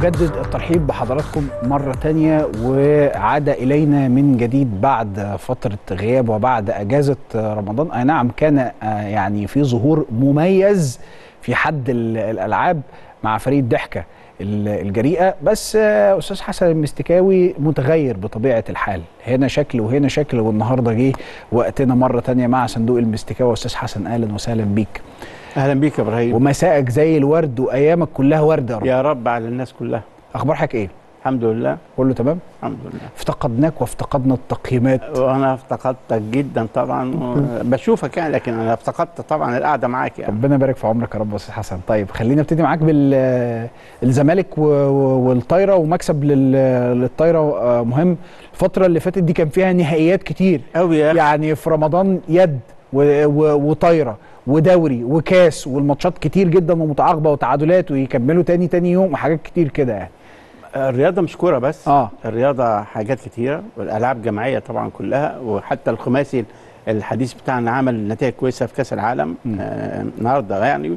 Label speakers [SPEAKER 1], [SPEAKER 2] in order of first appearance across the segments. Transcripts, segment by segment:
[SPEAKER 1] أجدد الترحيب بحضراتكم مرة تانية وعاد إلينا من جديد بعد فترة غياب وبعد أجازة رمضان أي نعم كان يعني في ظهور مميز في حد الألعاب مع فريق ضحكة الجريئة بس أستاذ حسن المستكاوي متغير بطبيعة الحال هنا شكل وهنا شكل والنهاردة جه وقتنا مرة تانية مع صندوق المستكاوي أستاذ حسن أهلا وسهلا بيك
[SPEAKER 2] اهلا بيك يا ابراهيم
[SPEAKER 1] ومسائك زي الورد وايامك كلها ورد يا رب
[SPEAKER 2] يا رب على الناس كلها
[SPEAKER 1] اخبار حضرتك ايه
[SPEAKER 2] الحمد لله
[SPEAKER 1] كله تمام
[SPEAKER 2] الحمد لله
[SPEAKER 1] افتقدناك وافتقدنا التقييمات
[SPEAKER 2] وانا افتقدتك جدا طبعا بشوفك يعني لكن انا افتقدت طبعا القعده معاك يعني
[SPEAKER 1] ربنا يبارك في عمرك يا رب يا استاذ حسن طيب خلينا نبتدي معاك بالزمالك والطايره ومكسب للطايره مهم الفتره اللي فاتت دي كان فيها نهائيات كتير
[SPEAKER 2] قوي يا
[SPEAKER 1] يعني في رمضان يد وطايره ودوري وكاس والماتشات كتير جدا ومتعاقبه وتعادلات ويكملوا تاني تاني يوم وحاجات كتير كده يعني
[SPEAKER 2] الرياضه مش كوره بس
[SPEAKER 1] اه
[SPEAKER 2] الرياضه حاجات كتيره والالعاب جماعيه طبعا كلها وحتى الخماسي الحديث بتاعنا عمل نتائج كويسه في كاس العالم آه النهارده يعني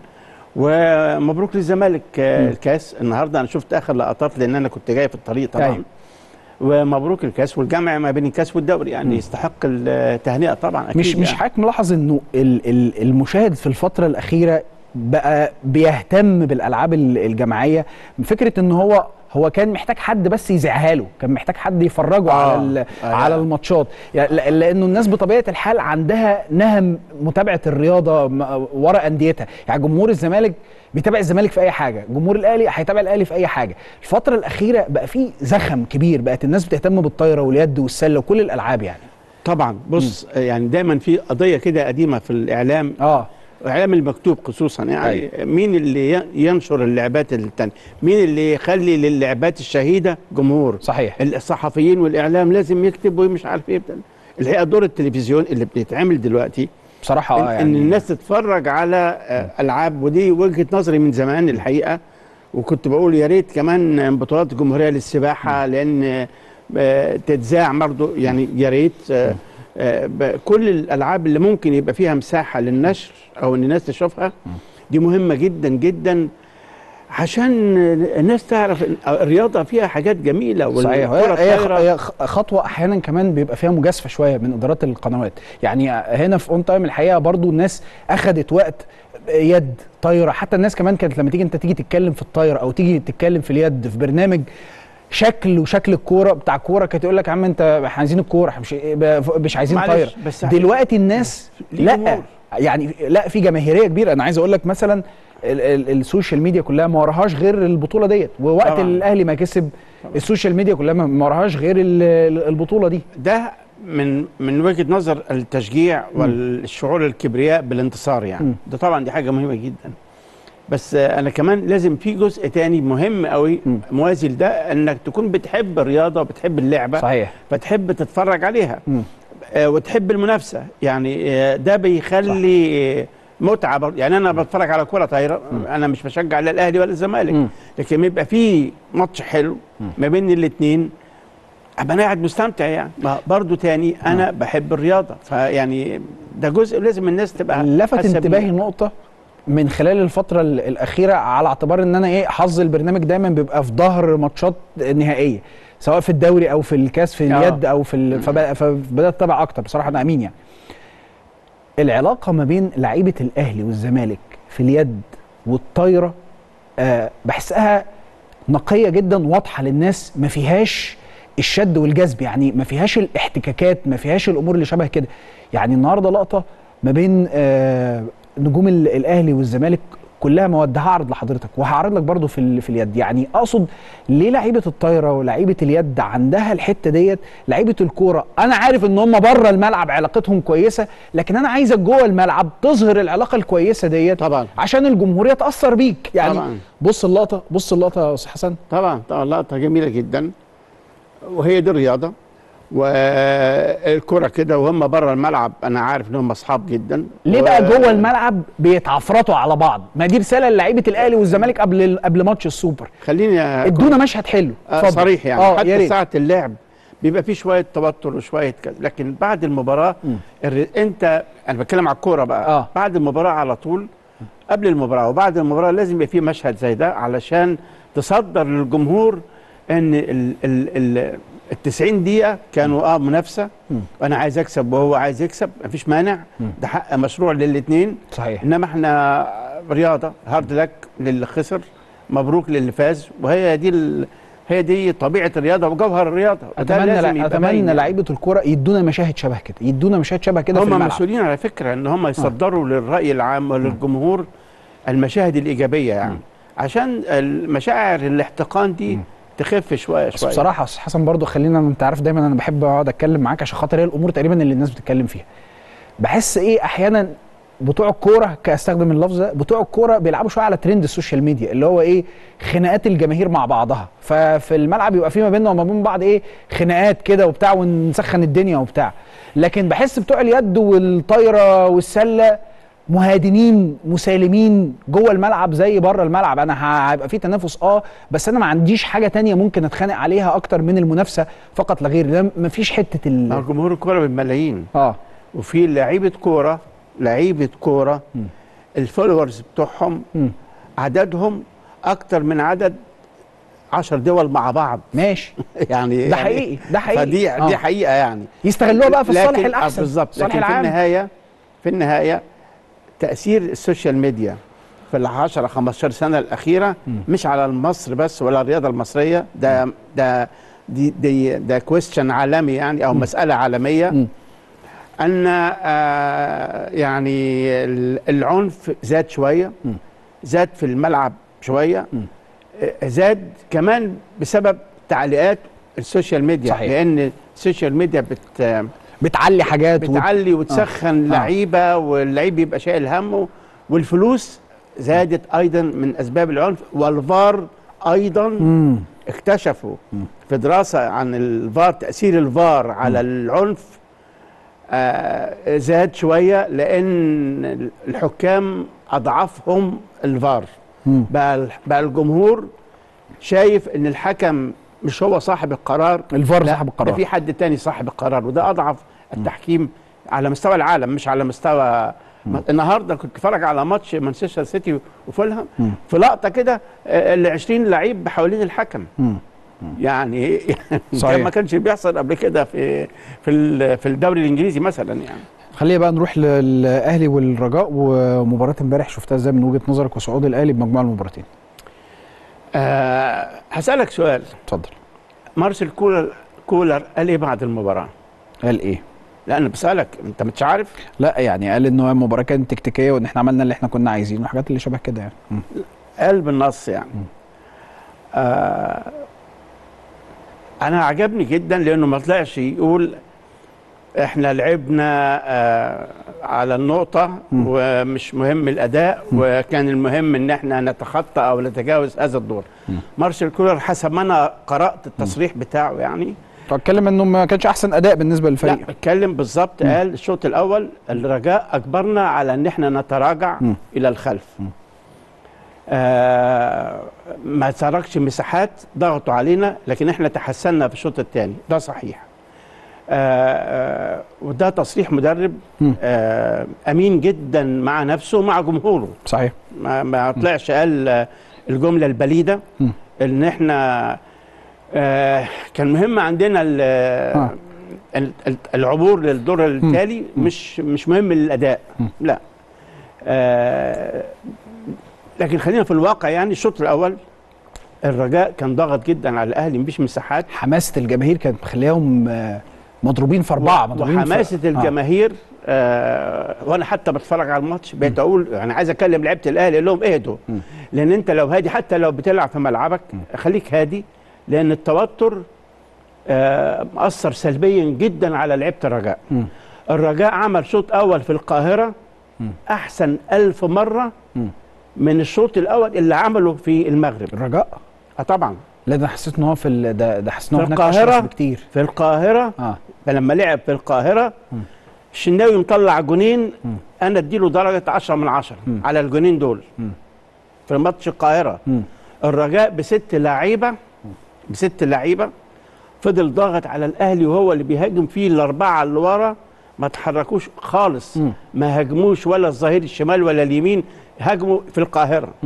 [SPEAKER 2] ومبروك للزمالك آه الكاس النهارده انا شفت اخر لقطات لان انا كنت جاي في الطريق طبعا
[SPEAKER 1] أيوة.
[SPEAKER 2] ومبروك الكاس والجمع ما بين الكاس والدوري يعني م. يستحق التهنئه طبعا اكيد
[SPEAKER 1] مش
[SPEAKER 2] يعني.
[SPEAKER 1] مش حضرتك ملاحظ انه المشاهد في الفتره الاخيره بقى بيهتم بالالعاب الجماعيه فكره ان هو هو كان محتاج حد بس يذيعها له كان محتاج حد يفرجه آه. على آه. على الماتشات يعني لانه الناس بطبيعه الحال عندها نهم متابعه الرياضه ورا انديتها يعني جمهور الزمالك بيتابع الزمالك في اي حاجه جمهور الاهلي هيتابع الاهلي في اي حاجه الفتره الاخيره بقى في زخم كبير بقت الناس بتهتم بالطايره واليد والسله وكل الالعاب يعني
[SPEAKER 2] طبعا بص م. يعني دايما في قضيه كده قديمه في الاعلام
[SPEAKER 1] اه
[SPEAKER 2] الاعلام المكتوب خصوصا يعني أي. مين اللي ينشر اللعبات التانية مين اللي يخلي للعبات الشهيده جمهور
[SPEAKER 1] صحيح
[SPEAKER 2] الصحفيين والاعلام لازم يكتب ومش عارف ايه الحقيقه دور التلفزيون اللي بيتعمل دلوقتي
[SPEAKER 1] بصراحه
[SPEAKER 2] اه يعني ان الناس تتفرج على العاب ودي وجهه نظري من زمان الحقيقه وكنت بقول يا ريت كمان بطولات جمهوريه للسباحه لان تتذاع برضه يعني يا ريت كل الالعاب اللي ممكن يبقى فيها مساحه للنشر او ان الناس تشوفها دي مهمه جدا جدا عشان الناس تعرف الرياضه فيها حاجات جميله
[SPEAKER 1] صحيح هي خطوه احيانا كمان بيبقى فيها مجازفه شويه من ادارات القنوات يعني هنا في اون تايم الحقيقه برضو الناس اخذت وقت يد طايره حتى الناس كمان كانت لما تيجي انت تيجي تتكلم في الطايره او تيجي تتكلم في اليد في برنامج شكل وشكل الكوره بتاع الكوره كانت يقول لك يا عم انت احنا عايزين الكوره مش مش عايزين طايره دلوقتي الناس لا يعني لا في جماهيريه كبيره انا عايز اقول لك مثلا السوشيال ميديا كلها ما وراهاش غير البطوله ديت ووقت طبعا. الاهلي ما كسب طبعا. السوشيال ميديا كلها ما وراهاش غير البطوله دي
[SPEAKER 2] ده من من وجهه نظر التشجيع والشعور الكبرياء بالانتصار يعني م. ده طبعا دي حاجه مهمه جدا بس انا كمان لازم في جزء تاني مهم قوي موازي لده انك تكون بتحب الرياضه وبتحب اللعبه
[SPEAKER 1] صحيح
[SPEAKER 2] فتحب تتفرج عليها م. آه وتحب المنافسه يعني آه ده بيخلي صح. متعه برضه يعني انا بتفرج على كره طايره انا مش بشجع لا الاهلي ولا الزمالك لكن يبقى في ماتش حلو ما بين الاثنين ابقى انا قاعد مستمتع يعني برضه تاني انا م. بحب الرياضه فيعني ده جزء لازم الناس تبقى
[SPEAKER 1] لفت انتباهي نقطه من خلال الفتره الاخيره على اعتبار ان انا ايه حظ البرنامج دايما بيبقى في ظهر ماتشات نهائيه سواء في الدوري او في الكاس في اليد او في فبدات اتابع اكتر بصراحه انا امين يعني العلاقه ما بين لعيبه الاهلي والزمالك في اليد والطايره آه بحسها نقيه جدا واضحه للناس ما فيهاش الشد والجذب يعني ما فيهاش الاحتكاكات ما فيهاش الامور اللي شبه كده يعني النهارده لقطه ما بين آه نجوم الاهلي والزمالك كلها مواد هعرض لحضرتك وهعرض لك برضو في في اليد يعني اقصد ليه لعيبه الطايره ولعيبه اليد عندها الحته ديت لعيبه الكوره انا عارف ان هم بره الملعب علاقتهم كويسه لكن انا عايزك جوه الملعب تظهر العلاقه الكويسه ديت
[SPEAKER 2] طبعا
[SPEAKER 1] عشان الجمهور يتاثر بيك يعني
[SPEAKER 2] طبعا.
[SPEAKER 1] بص اللقطه بص اللقطه يا استاذ حسن
[SPEAKER 2] طبعا طبعا لقطه جميله جدا وهي دي الرياضه والكرة كده وهم بره الملعب انا عارف ان هم اصحاب جدا
[SPEAKER 1] ليه بقى جوه الملعب بيتعفرطوا على بعض ما دي رساله للعيبه الاهلي والزمالك قبل قبل ماتش السوبر
[SPEAKER 2] خليني
[SPEAKER 1] ادونا مشهد حلو
[SPEAKER 2] آه صريح يعني آه حتى ساعه اللعب بيبقى فيه شويه توتر وشويه كذا لكن بعد المباراه الر... انت انا بتكلم على الكوره بقى
[SPEAKER 1] آه.
[SPEAKER 2] بعد المباراه على طول قبل المباراه وبعد المباراه لازم يبقى فيه مشهد زي ده علشان تصدر للجمهور ان ال ال ال ال 90 دقيقه كانوا اه منافسه
[SPEAKER 1] مم.
[SPEAKER 2] وانا عايز اكسب وهو عايز يكسب مفيش مانع
[SPEAKER 1] مم.
[SPEAKER 2] ده حق مشروع للاثنين
[SPEAKER 1] صحيح
[SPEAKER 2] انما احنا رياضه هارد لك للي خسر مبروك للي فاز وهي دي ال... هي دي طبيعه الرياضه وجوهر الرياضه وده
[SPEAKER 1] اتمنى
[SPEAKER 2] لازم يبقى باين
[SPEAKER 1] اتمنى
[SPEAKER 2] يعني.
[SPEAKER 1] لعيبه الكوره يدونا مشاهد شبه كده يدونا مشاهد شبه كده في
[SPEAKER 2] هم
[SPEAKER 1] الملعب
[SPEAKER 2] مسؤولين على فكره ان هم يصدروا للراي العام وللجمهور المشاهد الايجابيه يعني عشان المشاعر الاحتقان دي تخف شويه
[SPEAKER 1] بس
[SPEAKER 2] شويه
[SPEAKER 1] بصراحه يا استاذ حسن برضو خلينا انت عارف دايما انا بحب اقعد اتكلم معاك عشان خاطر هي الامور تقريبا اللي الناس بتتكلم فيها بحس ايه احيانا بتوع الكوره كاستخدم اللفظ ده بتوع الكوره بيلعبوا شويه على ترند السوشيال ميديا اللي هو ايه خناقات الجماهير مع بعضها ففي الملعب يبقى في ما بيننا وما بين بعض ايه خناقات كده وبتاع ونسخن الدنيا وبتاع لكن بحس بتوع اليد والطايره والسله مهادنين مسالمين جوه الملعب زي بره الملعب انا ه- هيبقى في تنافس اه بس انا ما عنديش حاجه تانية ممكن اتخانق عليها اكتر من المنافسه فقط لا غير ده مفيش حته
[SPEAKER 2] ما هو
[SPEAKER 1] ال
[SPEAKER 2] جمهور الكوره بالملايين
[SPEAKER 1] اه
[SPEAKER 2] وفي لعيبه كوره لعيبه كوره
[SPEAKER 1] مم.
[SPEAKER 2] الفولورز بتوعهم
[SPEAKER 1] مم.
[SPEAKER 2] عددهم اكتر من عدد عشر دول مع بعض
[SPEAKER 1] ماشي
[SPEAKER 2] يعني
[SPEAKER 1] ده
[SPEAKER 2] يعني
[SPEAKER 1] حقيقي ده حقيقي
[SPEAKER 2] فدي
[SPEAKER 1] آه.
[SPEAKER 2] دي حقيقه يعني
[SPEAKER 1] يستغلوها بقى في
[SPEAKER 2] لكن-
[SPEAKER 1] الصالح
[SPEAKER 2] آه،
[SPEAKER 1] الاحسن
[SPEAKER 2] بالظبط
[SPEAKER 1] الصالح
[SPEAKER 2] لكن في
[SPEAKER 1] العام
[SPEAKER 2] النهايه في النهايه تاثير السوشيال ميديا في ال 10 15 سنه الاخيره
[SPEAKER 1] مم.
[SPEAKER 2] مش على مصر بس ولا الرياضه المصريه ده ده دي دي ده كويستشن عالمي يعني او مساله عالميه
[SPEAKER 1] مم.
[SPEAKER 2] ان آه يعني ال- العنف زاد شويه
[SPEAKER 1] مم.
[SPEAKER 2] زاد في الملعب شويه
[SPEAKER 1] مم.
[SPEAKER 2] آه، زاد كمان بسبب تعليقات السوشيال ميديا
[SPEAKER 1] صحيح.
[SPEAKER 2] لان السوشيال ميديا بت
[SPEAKER 1] بتعلي حاجات وت-
[SPEAKER 2] بتعلي وتسخن
[SPEAKER 1] آه.
[SPEAKER 2] لعيبه واللعيب يبقى شايل همه والفلوس زادت ايضا من اسباب العنف والفار ايضا
[SPEAKER 1] مم.
[SPEAKER 2] اكتشفوا
[SPEAKER 1] مم.
[SPEAKER 2] في دراسه عن الفار تاثير الفار على العنف آه زاد شويه لان الحكام اضعفهم الفار
[SPEAKER 1] مم.
[SPEAKER 2] بقى بقى الجمهور شايف ان الحكم مش هو صاحب القرار
[SPEAKER 1] الفار
[SPEAKER 2] لا،
[SPEAKER 1] صاحب
[SPEAKER 2] ده
[SPEAKER 1] القرار
[SPEAKER 2] في حد تاني صاحب القرار وده اضعف التحكيم على مستوى العالم مش على مستوى النهارده كنت بتفرج على ماتش مانشستر سيتي وفولهام
[SPEAKER 1] مم.
[SPEAKER 2] في لقطه كده آه، ال 20 لعيب حوالين الحكم
[SPEAKER 1] مم.
[SPEAKER 2] يعني يعني
[SPEAKER 1] صحيح.
[SPEAKER 2] ده ما كانش بيحصل قبل كده في في ال- في الدوري الانجليزي مثلا يعني
[SPEAKER 1] خلينا بقى نروح للاهلي والرجاء ومباراه امبارح شفتها ازاي من وجهه نظرك وصعود الاهلي بمجموع المباراتين
[SPEAKER 2] أه هسالك سؤال
[SPEAKER 1] اتفضل
[SPEAKER 2] مارسيل كولر كولر قال ايه بعد المباراه؟
[SPEAKER 1] قال ايه
[SPEAKER 2] لا انا بسالك انت مش عارف
[SPEAKER 1] لا يعني قال ان هو المباراه كانت تكتيكيه وان احنا عملنا اللي احنا كنا عايزينه الحاجات اللي شبه كده يعني مم.
[SPEAKER 2] قال بالنص يعني آه انا عجبني جدا لانه ما طلعش يقول احنا لعبنا آه على النقطة
[SPEAKER 1] مم.
[SPEAKER 2] ومش مهم الأداء وكان المهم إن احنا نتخطى أو نتجاوز هذا الدور.
[SPEAKER 1] مم.
[SPEAKER 2] مارسيل كولر حسب ما أنا قرأت التصريح بتاعه يعني
[SPEAKER 1] فاتكلم انه ما كانش احسن اداء بالنسبه
[SPEAKER 2] لا
[SPEAKER 1] للفريق
[SPEAKER 2] اتكلم بالظبط
[SPEAKER 1] مم.
[SPEAKER 2] قال الشوط الأول الرجاء أجبرنا على إن احنا نتراجع
[SPEAKER 1] مم.
[SPEAKER 2] إلى الخلف.
[SPEAKER 1] مم.
[SPEAKER 2] آه ما تركش مساحات ضغطوا علينا لكن احنا تحسنا في الشوط الثاني ده صحيح آه آه وده تصريح مدرب
[SPEAKER 1] مم.
[SPEAKER 2] آه امين جدا مع نفسه ومع جمهوره
[SPEAKER 1] صحيح
[SPEAKER 2] ما, ما طلعش قال آه، الجمله البليده
[SPEAKER 1] مم.
[SPEAKER 2] ان احنا آه كان مهم عندنا ال-
[SPEAKER 1] آه.
[SPEAKER 2] ال- ال- العبور للدور التالي مش مش مهم الاداء
[SPEAKER 1] مم.
[SPEAKER 2] لا آه لكن خلينا في الواقع يعني الشوط الاول الرجاء كان ضاغط جدا على الاهلي مفيش مساحات
[SPEAKER 1] حماسه الجماهير كانت مخليهم آه، مضروبين في اربعه مضروبين في-
[SPEAKER 2] وحماسه
[SPEAKER 1] آه.
[SPEAKER 2] الجماهير آه وانا حتى بتفرج على الماتش بقيت اقول انا عايز اكلم لعيبه الاهلي اقول لهم اهدوا
[SPEAKER 1] مم.
[SPEAKER 2] لان انت لو هادي حتى لو بتلعب في ملعبك خليك هادي لان التوتر آه مأثر سلبيا جدا على لعيبه الرجاء
[SPEAKER 1] مم.
[SPEAKER 2] الرجاء عمل شوط اول في القاهره
[SPEAKER 1] مم.
[SPEAKER 2] احسن ألف مره
[SPEAKER 1] مم.
[SPEAKER 2] من الشوط الاول اللي عمله في المغرب
[SPEAKER 1] الرجاء
[SPEAKER 2] اه طبعا
[SPEAKER 1] لا ده حسيت ان هو في ال- ده ده حسيت ان هو
[SPEAKER 2] في
[SPEAKER 1] هناك
[SPEAKER 2] القاهرة؟
[SPEAKER 1] أشرف بكتير
[SPEAKER 2] في القاهره
[SPEAKER 1] اه
[SPEAKER 2] فلما لعب في القاهره
[SPEAKER 1] مم.
[SPEAKER 2] الشناوي مطلع جونين
[SPEAKER 1] مم.
[SPEAKER 2] انا اديله درجه 10 من 10
[SPEAKER 1] مم.
[SPEAKER 2] على الجونين دول
[SPEAKER 1] مم.
[SPEAKER 2] في ماتش القاهره
[SPEAKER 1] مم.
[SPEAKER 2] الرجاء بست لعيبه بست لعيبه فضل ضاغط على الاهلي وهو اللي بيهاجم فيه الاربعه اللي ورا ما تحركوش خالص
[SPEAKER 1] مم.
[SPEAKER 2] ما هاجموش ولا الظهير الشمال ولا اليمين هاجموا في القاهره
[SPEAKER 1] مم.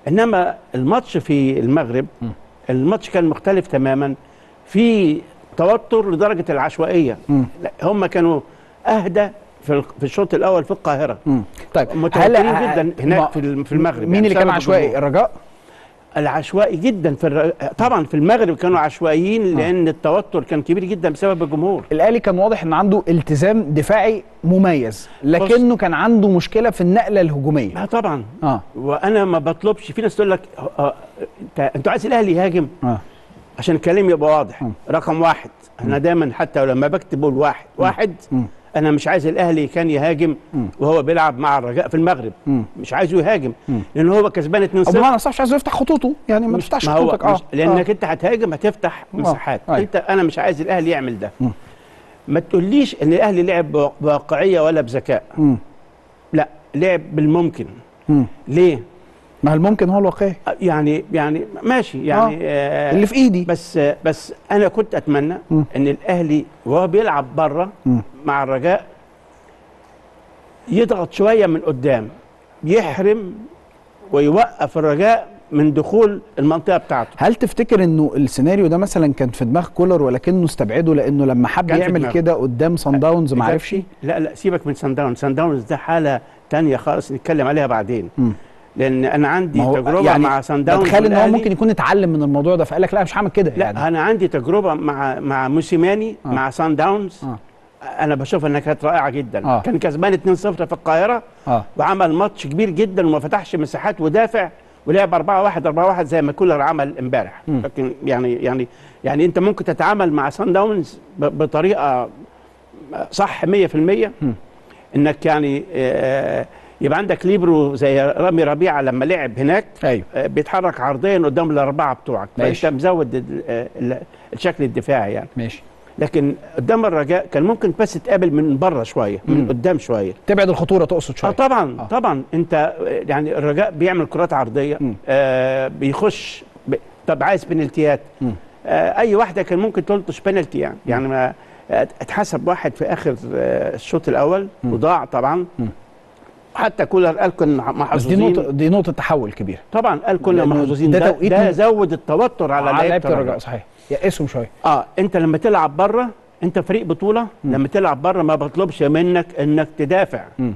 [SPEAKER 2] انما الماتش في المغرب الماتش كان مختلف تماما في توتر لدرجه العشوائيه
[SPEAKER 1] مم.
[SPEAKER 2] لا، هم كانوا اهدى في ال- في الشوط الاول في القاهره
[SPEAKER 1] مم. طيب
[SPEAKER 2] متوترين
[SPEAKER 1] هل-
[SPEAKER 2] جدا
[SPEAKER 1] ما-
[SPEAKER 2] هناك في الم- في المغرب
[SPEAKER 1] مين
[SPEAKER 2] يعني
[SPEAKER 1] اللي كان
[SPEAKER 2] بسبب
[SPEAKER 1] عشوائي
[SPEAKER 2] الجمهور.
[SPEAKER 1] الرجاء
[SPEAKER 2] العشوائي جدا في الر... طبعا في المغرب كانوا عشوائيين لان التوتر كان كبير جدا بسبب الجمهور
[SPEAKER 1] الاهلي كان واضح ان عنده التزام دفاعي مميز لكنه كان عنده مشكله في النقله الهجوميه
[SPEAKER 2] اه طبعا
[SPEAKER 1] اه
[SPEAKER 2] وانا ما بطلبش في ناس تقول لك آه، آه، انت انتوا عايز الاهلي يهاجم
[SPEAKER 1] اه
[SPEAKER 2] عشان الكلام يبقى واضح
[SPEAKER 1] مم.
[SPEAKER 2] رقم واحد انا دايما حتى لما بكتب بقول واحد واحد
[SPEAKER 1] مم.
[SPEAKER 2] انا مش عايز الاهلي كان يهاجم
[SPEAKER 1] مم.
[SPEAKER 2] وهو بيلعب مع الرجاء في المغرب
[SPEAKER 1] مم.
[SPEAKER 2] مش عايزه يهاجم
[SPEAKER 1] مم.
[SPEAKER 2] لان هو كسبان 2
[SPEAKER 1] او بمعنى صح مش عايز يفتح خطوطه يعني ما تفتحش
[SPEAKER 2] ما هو
[SPEAKER 1] خطوطك اه
[SPEAKER 2] مش لانك
[SPEAKER 1] آه.
[SPEAKER 2] انت هتهاجم هتفتح مساحات
[SPEAKER 1] أيوة.
[SPEAKER 2] انت انا مش عايز الاهلي يعمل ده
[SPEAKER 1] مم.
[SPEAKER 2] ما تقوليش ان الاهلي لعب بوا- بواقعيه ولا بذكاء
[SPEAKER 1] مم.
[SPEAKER 2] لا لعب بالممكن
[SPEAKER 1] مم.
[SPEAKER 2] ليه
[SPEAKER 1] ما هل ممكن هو الواقعي
[SPEAKER 2] يعني يعني ماشي يعني آه
[SPEAKER 1] اللي في ايدي
[SPEAKER 2] بس بس انا كنت اتمنى
[SPEAKER 1] مم.
[SPEAKER 2] ان الاهلي وهو بيلعب بره
[SPEAKER 1] مم.
[SPEAKER 2] مع الرجاء يضغط شويه من قدام يحرم ويوقف الرجاء من دخول المنطقه بتاعته
[SPEAKER 1] هل تفتكر انه السيناريو ده مثلا كان في دماغ كولر ولكنه استبعده لانه لما حب
[SPEAKER 2] كان في
[SPEAKER 1] يعمل
[SPEAKER 2] دماغه.
[SPEAKER 1] كده قدام سان داونز ما عرفش
[SPEAKER 2] لا لا سيبك من سان داونز سان داونز ده حاله تانية خالص نتكلم عليها بعدين
[SPEAKER 1] مم.
[SPEAKER 2] لان انا عندي
[SPEAKER 1] ما هو
[SPEAKER 2] تجربه
[SPEAKER 1] يعني
[SPEAKER 2] مع سان داونز
[SPEAKER 1] تخيل ان هو
[SPEAKER 2] والأهلي.
[SPEAKER 1] ممكن يكون اتعلم من الموضوع ده فقال لك لا مش هعمل كده
[SPEAKER 2] لا
[SPEAKER 1] يعني
[SPEAKER 2] انا عندي تجربه مع مع موسيماني
[SPEAKER 1] آه.
[SPEAKER 2] مع سان داونز
[SPEAKER 1] آه.
[SPEAKER 2] انا بشوف انها كانت رائعه جدا
[SPEAKER 1] آه.
[SPEAKER 2] كان كسبان 2-0 في القاهره
[SPEAKER 1] اه
[SPEAKER 2] وعمل ماتش كبير جدا وما فتحش مساحات ودافع ولعب 4 1 4 1 زي ما كولر عمل امبارح
[SPEAKER 1] مم.
[SPEAKER 2] لكن يعني يعني يعني انت ممكن تتعامل مع سان داونز ب- بطريقه صح 100%
[SPEAKER 1] مم.
[SPEAKER 2] انك يعني آه، يبقى عندك ليبرو زي رامي ربيعه لما لعب هناك
[SPEAKER 1] ايوه
[SPEAKER 2] آه، بيتحرك عرضيا قدام الاربعه بتوعك
[SPEAKER 1] ماشي.
[SPEAKER 2] فانت مزود ال- آه، ال- الشكل الدفاعي يعني
[SPEAKER 1] ماشي
[SPEAKER 2] لكن قدام الرجاء كان ممكن بس تقابل من بره شويه من
[SPEAKER 1] مم.
[SPEAKER 2] قدام شويه
[SPEAKER 1] تبعد الخطوره تقصد
[SPEAKER 2] اه
[SPEAKER 1] شويه
[SPEAKER 2] طبعا
[SPEAKER 1] آه.
[SPEAKER 2] آه. طبعا انت آه، يعني الرجاء بيعمل كرات عرضيه
[SPEAKER 1] مم.
[SPEAKER 2] آه بيخش ب... طب عايز بنالتيات
[SPEAKER 1] مم.
[SPEAKER 2] آه اي واحده كان ممكن تلطش بنالتي يعني يعني ما آه، اتحسب واحد في اخر آه الشوط الاول
[SPEAKER 1] مم.
[SPEAKER 2] وضاع طبعا
[SPEAKER 1] مم.
[SPEAKER 2] حتى كولر قال كنا
[SPEAKER 1] بس دي
[SPEAKER 2] محظوظين
[SPEAKER 1] نقطه دي نقطه تحول كبيره
[SPEAKER 2] طبعا قال كنا
[SPEAKER 1] لأنه
[SPEAKER 2] محظوظين
[SPEAKER 1] ده
[SPEAKER 2] ده,
[SPEAKER 1] توقيت
[SPEAKER 2] ده
[SPEAKER 1] م-
[SPEAKER 2] زود التوتر على,
[SPEAKER 1] على
[SPEAKER 2] لعيبه الرجاء
[SPEAKER 1] صحيح يأسهم شويه
[SPEAKER 2] اه انت لما تلعب بره انت فريق بطوله
[SPEAKER 1] مم.
[SPEAKER 2] لما تلعب بره ما بطلبش منك انك تدافع
[SPEAKER 1] مم.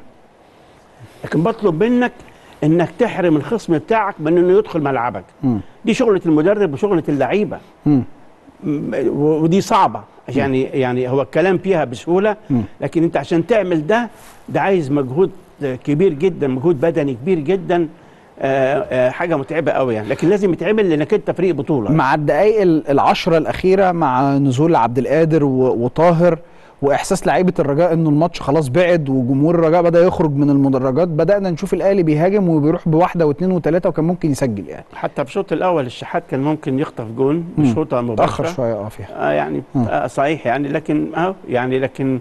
[SPEAKER 2] لكن بطلب منك انك تحرم الخصم بتاعك من انه يدخل ملعبك
[SPEAKER 1] مم.
[SPEAKER 2] دي شغله المدرب وشغله اللعيبه
[SPEAKER 1] مم.
[SPEAKER 2] م- و- ودي صعبه يعني يعني هو الكلام فيها بسهوله
[SPEAKER 1] مم.
[SPEAKER 2] لكن انت عشان تعمل ده ده عايز مجهود كبير جدا مجهود بدني كبير جدا آه، آه، حاجه متعبه قوي يعني لكن لازم يتعمل لانك انت فريق بطوله
[SPEAKER 1] مع الدقائق ال- العشرة الأخيرة مع نزول عبد القادر و- وطاهر وإحساس لعيبة الرجاء إنه الماتش خلاص بعد وجمهور الرجاء بدأ يخرج من المدرجات بدأنا نشوف الأهلي بيهاجم وبيروح بواحدة واثنين وثلاثة وكان ممكن يسجل يعني
[SPEAKER 2] حتى في الشوط الاول الشحات كان ممكن يخطف جون
[SPEAKER 1] مم.
[SPEAKER 2] بشوطه
[SPEAKER 1] تأخر
[SPEAKER 2] مباشره
[SPEAKER 1] شوية اه فيها
[SPEAKER 2] آه يعني
[SPEAKER 1] مم.
[SPEAKER 2] آه صحيح يعني لكن اهو يعني لكن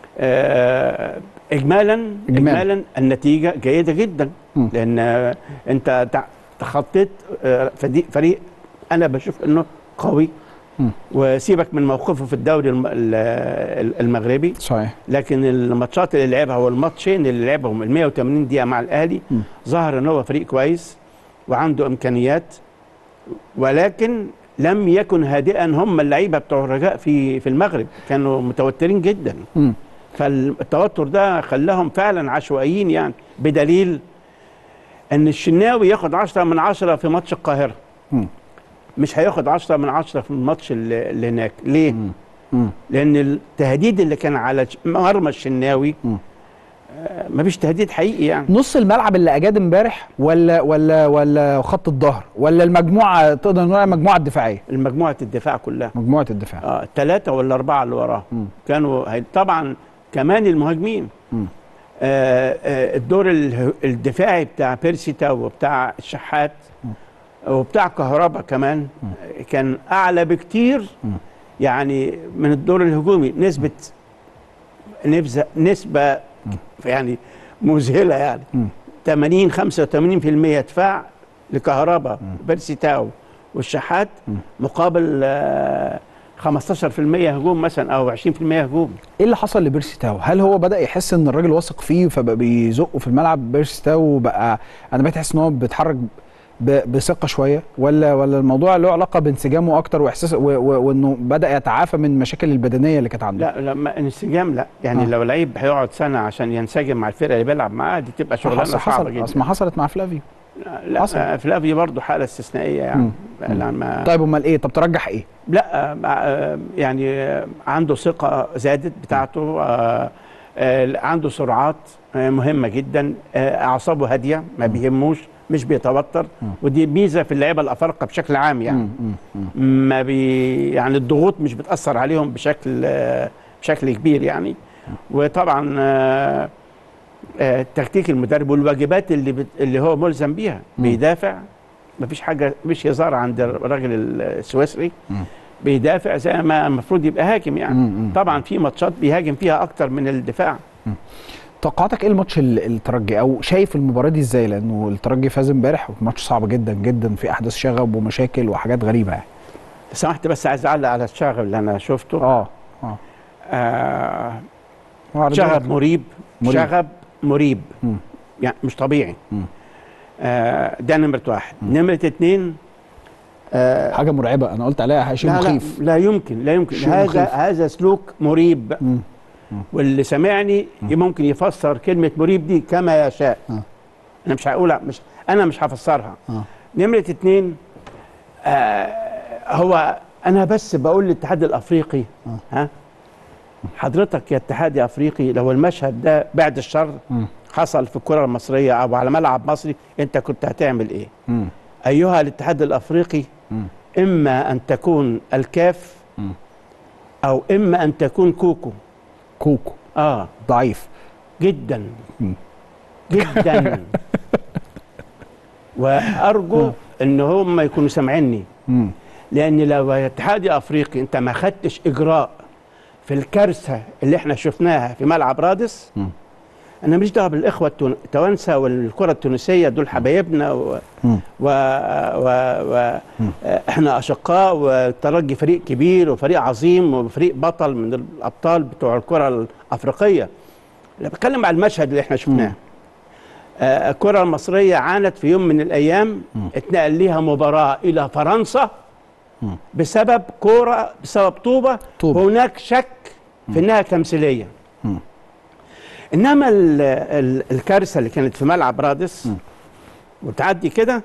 [SPEAKER 2] آه اجمالا
[SPEAKER 1] إجمالاً.
[SPEAKER 2] اجمالا النتيجه جيده جدا
[SPEAKER 1] مم.
[SPEAKER 2] لان آه انت تع- تخطيت آه فريق, فريق انا بشوف انه قوي
[SPEAKER 1] مم.
[SPEAKER 2] وسيبك من موقفه في الدوري الم- ال- المغربي
[SPEAKER 1] صحيح
[SPEAKER 2] لكن الماتشات اللي لعبها والماتشين اللي لعبهم ال 180 دقيقه مع الاهلي
[SPEAKER 1] مم.
[SPEAKER 2] ظهر ان هو فريق كويس وعنده امكانيات ولكن لم يكن هادئا هم اللعيبه بتوع الرجاء في في المغرب كانوا متوترين جدا
[SPEAKER 1] مم.
[SPEAKER 2] فالتوتر ده خلاهم فعلا عشوائيين يعني بدليل ان الشناوي ياخد 10 من 10 في ماتش القاهره
[SPEAKER 1] مم.
[SPEAKER 2] مش هياخد 10 من 10 في الماتش اللي, اللي هناك ليه
[SPEAKER 1] مم. مم.
[SPEAKER 2] لان التهديد اللي كان على ش- مرمى الشناوي
[SPEAKER 1] مم.
[SPEAKER 2] آه، مفيش تهديد حقيقي يعني
[SPEAKER 1] نص الملعب اللي أجاد امبارح ولا ولا ولا خط الظهر ولا المجموعة تقدر نقول عليها مجموعة دفاعية
[SPEAKER 2] المجموعه الدفاع كلها
[SPEAKER 1] مجموعة الدفاع
[SPEAKER 2] اه الثلاثه ولا اربعه اللي وراه
[SPEAKER 1] مم.
[SPEAKER 2] كانوا هي- طبعا كمان المهاجمين
[SPEAKER 1] مم.
[SPEAKER 2] آه آه الدور اله- الدفاعي بتاع بيرسيتا وبتاع الشحات وبتاع كهربا كمان آه، كان اعلى بكتير
[SPEAKER 1] مم.
[SPEAKER 2] يعني من الدور الهجومي نسبه نسبه نسبه يعني مذهله يعني
[SPEAKER 1] مم.
[SPEAKER 2] 80 85% دفاع لكهربا بيرسيتاو والشحات
[SPEAKER 1] مم.
[SPEAKER 2] مقابل آه، 15% هجوم مثلا او 20% هجوم
[SPEAKER 1] ايه اللي حصل لبيرسي تاو؟ هل هو بدا يحس ان الراجل واثق فيه فبقى بيزقه في الملعب بيرسي تاو بقى انا بقيت احس ان هو بيتحرك ب- بثقه شويه ولا ولا الموضوع له علاقه بانسجامه اكتر واحساس و- و- وانه بدا يتعافى من المشاكل البدنيه اللي كانت عنده
[SPEAKER 2] لا لا ما انسجام لا يعني
[SPEAKER 1] آه.
[SPEAKER 2] آه. لو لعيب هيقعد سنه عشان ينسجم مع الفرقه اللي بيلعب معاها دي تبقى شغلانه
[SPEAKER 1] حصل
[SPEAKER 2] صعبه
[SPEAKER 1] حصل
[SPEAKER 2] جدا
[SPEAKER 1] اصل ما حصلت مع فلافيو
[SPEAKER 2] لا
[SPEAKER 1] حصل.
[SPEAKER 2] آه، فلافي برضه حاله استثنائيه يعني لا, ما
[SPEAKER 1] طيب امال ايه طب ترجح ايه
[SPEAKER 2] لا آه، آه، يعني آه، عنده ثقه زادت بتاعته آه، آه، عنده سرعات آه، مهمه جدا آه، اعصابه هاديه ما بيهموش مش بيتوتر ودي ميزه في اللعيبه الافارقه بشكل عام يعني
[SPEAKER 1] مم، مم، مم.
[SPEAKER 2] ما بي يعني الضغوط مش بتاثر عليهم بشكل آه، بشكل كبير يعني وطبعا آه، آه، تكتيك المدرب والواجبات اللي بت... اللي هو ملزم بيها بيدافع مفيش حاجه مش هزار عند الراجل السويسري
[SPEAKER 1] مم.
[SPEAKER 2] بيدافع زي ما المفروض يبقى هاجم يعني
[SPEAKER 1] مم، مم.
[SPEAKER 2] طبعا في ماتشات بيهاجم فيها اكتر من الدفاع
[SPEAKER 1] توقعاتك ايه الماتش ال- الترجي او شايف المباراه دي ازاي لانه الترجي فاز امبارح ماتش صعب جدا جدا في احداث شغب ومشاكل وحاجات غريبه يعني
[SPEAKER 2] سمحت بس عايز اعلق على الشغب اللي انا شفته
[SPEAKER 1] اه اه
[SPEAKER 2] آه
[SPEAKER 1] وعلى
[SPEAKER 2] شغب
[SPEAKER 1] ذلك-
[SPEAKER 2] مريب
[SPEAKER 1] مريب.
[SPEAKER 2] شغب مريب
[SPEAKER 1] مم.
[SPEAKER 2] يعني مش طبيعي
[SPEAKER 1] مم.
[SPEAKER 2] آه ده نمرة واحد نمرة اتنين آه
[SPEAKER 1] حاجه مرعبه انا قلت عليها شيء
[SPEAKER 2] لا, لا,
[SPEAKER 1] مخيف
[SPEAKER 2] لا يمكن لا يمكن
[SPEAKER 1] شيء
[SPEAKER 2] هذا
[SPEAKER 1] مخيف.
[SPEAKER 2] هذا سلوك مريب
[SPEAKER 1] مم.
[SPEAKER 2] واللي سمعني ممكن يفسر كلمة مريب دي كما يشاء
[SPEAKER 1] آه.
[SPEAKER 2] أنا مش هقولها مش أنا مش هفسرها
[SPEAKER 1] آه.
[SPEAKER 2] نمرة اتنين آه هو أنا بس بقول للاتحاد الأفريقي ها حضرتك يا اتحاد يا أفريقي لو المشهد ده بعد الشر
[SPEAKER 1] مم.
[SPEAKER 2] حصل في الكرة المصرية أو على ملعب مصري أنت كنت هتعمل إيه؟
[SPEAKER 1] مم.
[SPEAKER 2] أيها الاتحاد الأفريقي
[SPEAKER 1] مم.
[SPEAKER 2] إما أن تكون الكاف
[SPEAKER 1] مم.
[SPEAKER 2] أو إما أن تكون كوكو
[SPEAKER 1] كوكو
[SPEAKER 2] آه
[SPEAKER 1] ضعيف
[SPEAKER 2] جدا
[SPEAKER 1] مم.
[SPEAKER 2] جدا وارجو ان هم يكونوا سامعيني
[SPEAKER 1] مم.
[SPEAKER 2] لان لو يا اتحاد يا افريقي انت ما خدتش اجراء في الكارثه اللي احنا شفناها في ملعب رادس
[SPEAKER 1] مم.
[SPEAKER 2] انا مش دعوه بالاخوه التون- التوانسه والكره التونسيه دول حبايبنا و...
[SPEAKER 1] مم.
[SPEAKER 2] و... و... و... احنا اشقاء والترجي فريق كبير وفريق عظيم وفريق بطل من الابطال بتوع الكره الافريقيه انا بتكلم على المشهد اللي احنا شفناه آه، الكره المصريه عانت في يوم من الايام اتنقل ليها مباراه الى فرنسا
[SPEAKER 1] مم.
[SPEAKER 2] بسبب كوره بسبب طوبه
[SPEAKER 1] طوبة.
[SPEAKER 2] وهناك شك في انها تمثيليه
[SPEAKER 1] مم.
[SPEAKER 2] انما ال ال الكارثه اللي كانت في ملعب رادس وتعدي كده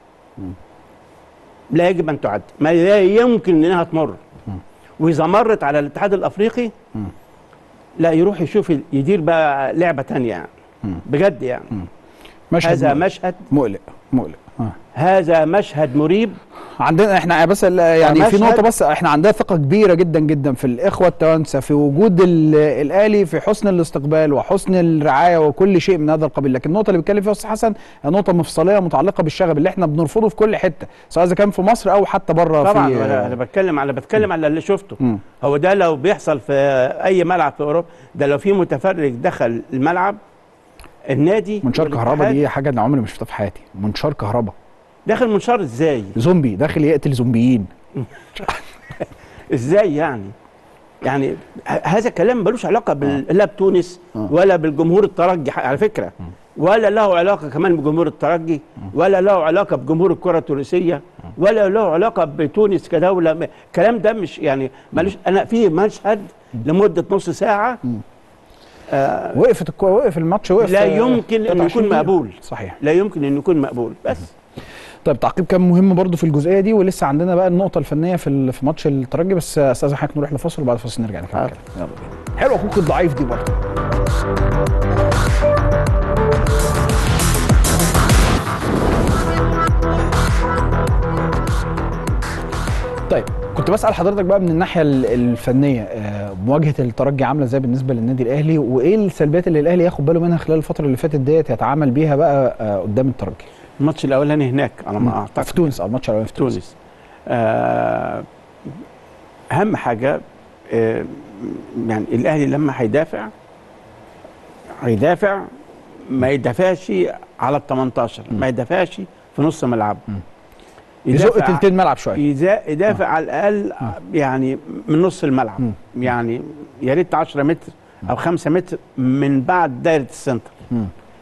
[SPEAKER 2] لا يجب ان تعد ما لا يمكن انها تمر واذا مرت على الاتحاد الافريقي لا يروح يشوف يدير بقى لعبه تانية يعني بجد يعني
[SPEAKER 1] مشهد
[SPEAKER 2] هذا
[SPEAKER 1] مقلق.
[SPEAKER 2] مشهد
[SPEAKER 1] مقلق مقلق آه.
[SPEAKER 2] هذا مشهد مريب
[SPEAKER 1] عندنا احنا بس ال- يعني في
[SPEAKER 2] مشهد-
[SPEAKER 1] نقطه بس احنا عندنا ثقه كبيره جدا جدا في الاخوه التوانسه في وجود ال- الاهلي في حسن الاستقبال وحسن الرعايه وكل شيء من هذا القبيل لكن النقطه اللي بيتكلم فيها استاذ حسن هي نقطه مفصليه متعلقه بالشغب اللي احنا بنرفضه في كل حته سواء اذا كان في مصر او حتى بره
[SPEAKER 2] طبعا
[SPEAKER 1] في
[SPEAKER 2] انا أنا بتكلم على بتكلم على اللي شفته
[SPEAKER 1] مم.
[SPEAKER 2] هو ده لو بيحصل في اي ملعب في اوروبا ده لو في متفرج دخل الملعب النادي
[SPEAKER 1] منشار كهرباء
[SPEAKER 2] والاتحاد
[SPEAKER 1] دي حاجه انا عمري ما شفتها في حياتي منشار كهرباء
[SPEAKER 2] داخل منشار ازاي
[SPEAKER 1] زومبي داخل يقتل زومبيين
[SPEAKER 2] ازاي يعني يعني ه- هذا كلام ملوش علاقه بال... لا بتونس ولا بالجمهور الترجي ح- على فكره ولا له علاقه كمان بجمهور الترجي ولا له علاقه بجمهور الكره التونسيه ولا له علاقه بتونس كدوله م- الكلام ده مش يعني ملوش انا في مشهد لمده نص ساعه
[SPEAKER 1] وقفت الكو... وقف الماتش وقف
[SPEAKER 2] لا
[SPEAKER 1] آه،
[SPEAKER 2] يمكن
[SPEAKER 1] قطع
[SPEAKER 2] انه
[SPEAKER 1] 20
[SPEAKER 2] يكون
[SPEAKER 1] دقيقة.
[SPEAKER 2] مقبول
[SPEAKER 1] صحيح
[SPEAKER 2] لا يمكن انه يكون مقبول بس
[SPEAKER 1] طيب تعقيب كان مهم برضو في الجزئيه دي ولسه عندنا بقى النقطه الفنيه في ال- في ماتش الترجي بس استاذ حضرتك نروح لفاصل وبعد الفاصل نرجع نكمل
[SPEAKER 2] آه.
[SPEAKER 1] كلام يلا بينا حلو اخوك الضعيف دي برضو طيب كنت بسال حضرتك بقى من الناحيه ال- الفنيه آه، مواجهه الترجي عامله ازاي بالنسبه للنادي الاهلي وايه السلبيات اللي الاهلي ياخد باله منها خلال الفتره اللي فاتت ديت يتعامل بيها بقى آه، قدام الترجي
[SPEAKER 2] الماتش الاولاني هناك على ما اعتقد
[SPEAKER 1] في تونس اه الماتش الاولاني في تونس
[SPEAKER 2] تونس آه، اهم حاجه آه، يعني الاهلي لما هيدافع هيدافع ما يدافعش على ال 18 ما يدافعش في نص ملعب
[SPEAKER 1] يزق تلتين ملعب شويه
[SPEAKER 2] يزا- يدافع على الاقل يعني من نص الملعب يعني يا ريت 10 متر او 5 متر من بعد دايره السنتر
[SPEAKER 1] مم.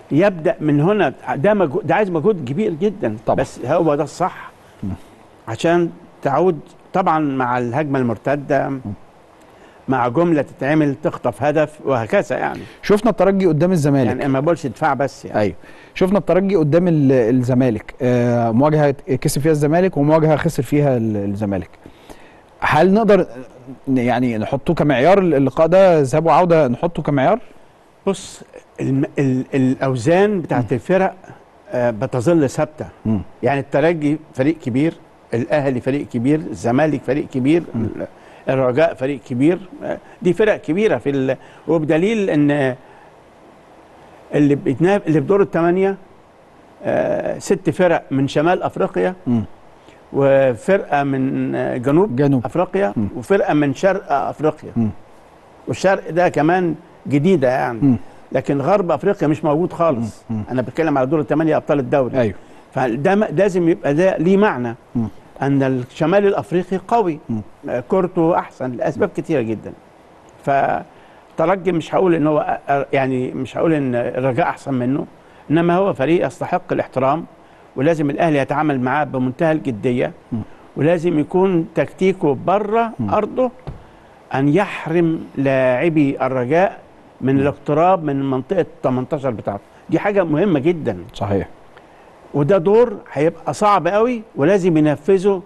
[SPEAKER 2] يبدا من هنا ده مجهود ده عايز مجهود كبير جدا
[SPEAKER 1] طبعا.
[SPEAKER 2] بس هو ده الصح عشان تعود طبعا مع الهجمه المرتده مع جمله تتعمل تخطف هدف وهكذا يعني
[SPEAKER 1] شفنا الترجي قدام الزمالك
[SPEAKER 2] يعني ما بقولش دفاع بس يعني
[SPEAKER 1] ايوه شفنا الترجي قدام ال- الزمالك آه مواجهه كسب فيها الزمالك ومواجهه خسر فيها ال- الزمالك هل نقدر ن- يعني نحطه كمعيار اللقاء ده ذهاب وعوده نحطه كمعيار
[SPEAKER 2] بص الم... ال... الاوزان بتاعت الفرق آه بتظل ثابته
[SPEAKER 1] مم.
[SPEAKER 2] يعني الترجي فريق كبير الاهلي فريق كبير الزمالك فريق كبير ال- الرجاء فريق كبير آه، دي فرق كبيره في ال... وبدليل ان اللي بيتناب... اللي في دور الثمانيه آه ست فرق من شمال افريقيا
[SPEAKER 1] مم.
[SPEAKER 2] وفرقه من آه، جنوب
[SPEAKER 1] جنوب
[SPEAKER 2] افريقيا
[SPEAKER 1] مم.
[SPEAKER 2] وفرقه من شرق افريقيا
[SPEAKER 1] مم.
[SPEAKER 2] والشرق ده كمان جديده يعني
[SPEAKER 1] مم.
[SPEAKER 2] لكن غرب افريقيا مش موجود خالص
[SPEAKER 1] مم.
[SPEAKER 2] انا بتكلم على دور الثمانيه ابطال الدوري
[SPEAKER 1] ايوه
[SPEAKER 2] فده م- لازم يبقى ده ليه معنى
[SPEAKER 1] مم.
[SPEAKER 2] ان الشمال الافريقي قوي
[SPEAKER 1] مم.
[SPEAKER 2] آه، كورته احسن لاسباب كتيره جدا فترجي مش هقول ان هو أ- يعني مش هقول ان الرجاء احسن منه انما هو فريق يستحق الاحترام ولازم الاهلي يتعامل معاه بمنتهى الجديه
[SPEAKER 1] مم.
[SPEAKER 2] ولازم يكون تكتيكه بره
[SPEAKER 1] مم.
[SPEAKER 2] ارضه ان يحرم لاعبي الرجاء من الاقتراب من منطقه 18 بتاعته دي حاجه مهمه جدا
[SPEAKER 1] صحيح
[SPEAKER 2] وده دور هيبقى صعب قوي ولازم ينفذوا